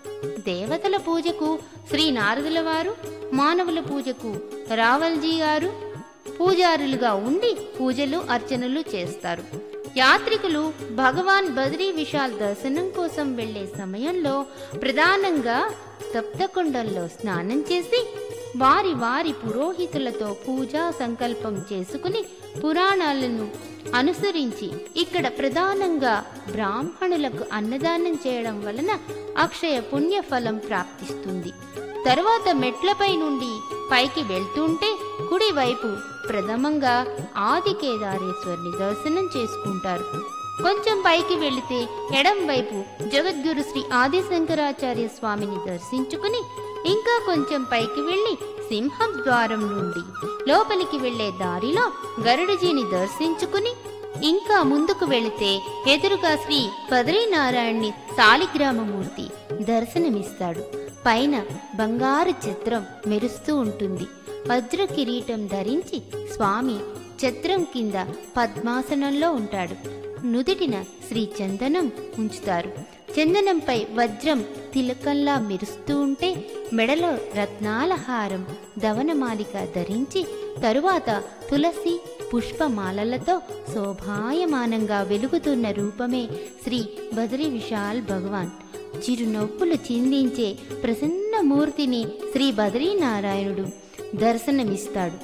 దేవతల పూజకు శ్రీ నారదుల వారు మానవుల పూజకు రావల్జీ గారు పూజారులుగా ఉండి పూజలు అర్చనలు చేస్తారు యాత్రికులు భగవాన్ బద్రీ విశాల్ దర్శనం కోసం వెళ్ళే సమయంలో ప్రధానంగా సప్తకుండంలో స్నానం చేసి వారి వారి పురోహితులతో పూజా సంకల్పం చేసుకుని పురాణాలను అనుసరించి ఇక్కడ ప్రధానంగా బ్రాహ్మణులకు అన్నదానం చేయడం వలన అక్షయ పుణ్య ఫలం ప్రాప్తిస్తుంది తరువాత మెట్లపై నుండి పైకి వెళ్తుంటే కుడివైపు ప్రథమంగా ఆది కేదారేశ్వరిని దర్శనం చేసుకుంటారు కొంచెం పైకి వెళితే ఎడం వైపు జగద్గురు శ్రీ ఆదిశంకరాచార్య స్వామిని దర్శించుకుని ఇంకా కొంచెం పైకి వెళ్ళి సింహం ద్వారం నుండి లోపలికి వెళ్లే దారిలో గరుడజీని దర్శించుకుని ఇంకా ముందుకు వెళితే ఎదురుగా శ్రీ బద్రీనారాయణ్ణి సాలిగ్రామమూర్తి దర్శనమిస్తాడు పైన బంగారు చిత్రం మెరుస్తూ ఉంటుంది వజ్ర కిరీటం ధరించి స్వామి ఛత్రం కింద పద్మాసనంలో ఉంటాడు నుదిటిన శ్రీ చందనం ఉంచుతారు చందనంపై వజ్రం తిలకంలా మెరుస్తూ ఉంటే మెడలో రత్నాల హారం దవనమాలిక ధరించి తరువాత తులసి పుష్పమాలలతో శోభాయమానంగా వెలుగుతున్న రూపమే శ్రీ బద్రి విశాల్ భగవాన్ చిరునవ్వులు చిందించే ప్రసన్న మూర్తిని శ్రీ బద్రీనారాయణుడు దర్శనమిస్తాడు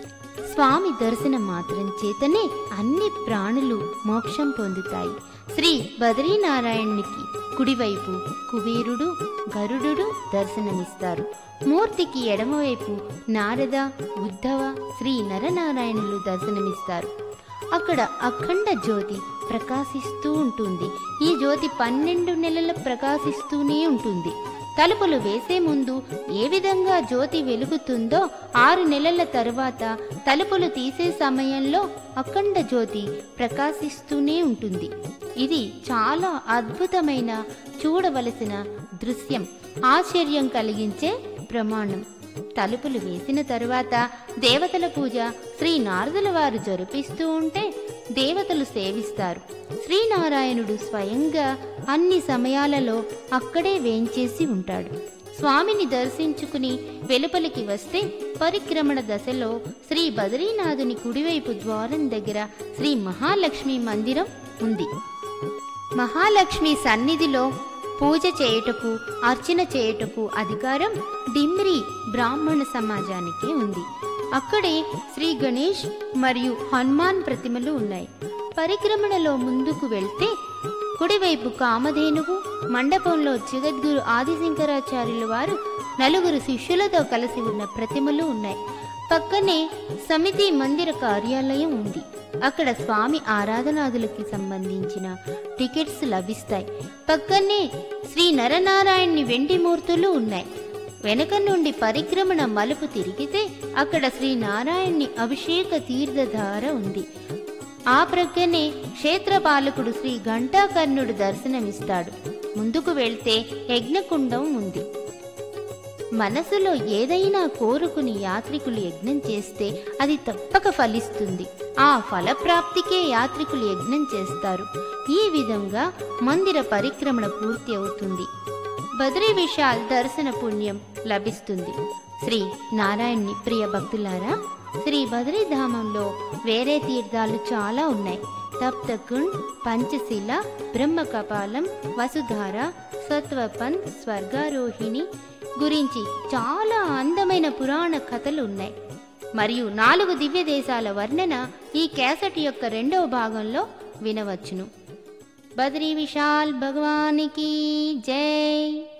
స్వామి దర్శనం మాత్రం చేతనే అన్ని ప్రాణులు మోక్షం పొందుతాయి శ్రీ బద్రీనారాయణునికి కుడివైపు కుబేరుడు గరుడు దర్శనమిస్తారు మూర్తికి ఎడమవైపు నారద ఉద్ధవ శ్రీ నరనారాయణులు దర్శనమిస్తారు అక్కడ అఖండ జ్యోతి ప్రకాశిస్తూ ఉంటుంది ఈ జ్యోతి పన్నెండు నెలల ప్రకాశిస్తూనే ఉంటుంది తలుపులు వేసే ముందు ఏ విధంగా జ్యోతి వెలుగుతుందో ఆరు నెలల తరువాత తలుపులు తీసే సమయంలో అఖండ జ్యోతి ప్రకాశిస్తూనే ఉంటుంది ఇది చాలా అద్భుతమైన చూడవలసిన దృశ్యం ఆశ్చర్యం కలిగించే ప్రమాణం తలుపులు వేసిన తరువాత దేవతల పూజ శ్రీ నారదుల వారు జరిపిస్తూ ఉంటే దేవతలు సేవిస్తారు శ్రీనారాయణుడు స్వయంగా అన్ని సమయాలలో అక్కడే వేంచేసి ఉంటాడు స్వామిని దర్శించుకుని వెలుపలికి వస్తే పరిక్రమణ దశలో శ్రీ బద్రీనాథుని కుడివైపు ద్వారం దగ్గర శ్రీ మహాలక్ష్మి మందిరం ఉంది మహాలక్ష్మి సన్నిధిలో పూజ చేయుటకు అర్చన చేయుటకు అధికారం డిమ్రి బ్రాహ్మణ సమాజానికి ఉంది అక్కడే శ్రీ గణేష్ మరియు హనుమాన్ ప్రతిమలు ఉన్నాయి పరిక్రమణలో ముందుకు వెళ్తే కుడివైపు కామధేనువు మండపంలో జగద్గురు ఆదిశంకరాచార్యుల వారు నలుగురు శిష్యులతో కలిసి ఉన్న ప్రతిమలు ఉన్నాయి పక్కనే సమితి మందిర కార్యాలయం ఉంది అక్కడ స్వామి ఆరాధనాదులకి సంబంధించిన టికెట్స్ లభిస్తాయి పక్కనే శ్రీ నరనారాయణ్ని వెండి మూర్తులు ఉన్నాయి వెనక నుండి పరిక్రమణ మలుపు తిరిగితే అక్కడ శ్రీ నారాయణ్ని అభిషేక తీర్థధార ఉంది ఆ ప్రక్కనే క్షేత్రపాలకుడు శ్రీ ఘంటాకర్ణుడు దర్శనమిస్తాడు ముందుకు వెళ్తే యజ్ఞకుండం ఉంది మనసులో ఏదైనా కోరుకుని యాత్రికులు యజ్ఞం చేస్తే అది తప్పక ఫలిస్తుంది ఆ ఫలప్రాప్తికే యాత్రికులు యజ్ఞం చేస్తారు ఈ విధంగా మందిర పరిక్రమణ పూర్తి అవుతుంది బద్రీ విశాల్ దర్శన పుణ్యం లభిస్తుంది శ్రీ నారాయణ్ని ప్రియ భక్తులారా శ్రీ బద్రీధామంలో వేరే తీర్థాలు చాలా ఉన్నాయి తప్తకుండ్ పంచశిల బ్రహ్మకపాలం వసుధార సత్వపన్ స్వర్గారోహిణి గురించి చాలా అందమైన పురాణ కథలు ఉన్నాయి మరియు నాలుగు దివ్య దేశాల వర్ణన ఈ క్యాసెట్ యొక్క రెండవ భాగంలో వినవచ్చును బద్రీ విశాల్ భగవానికి జై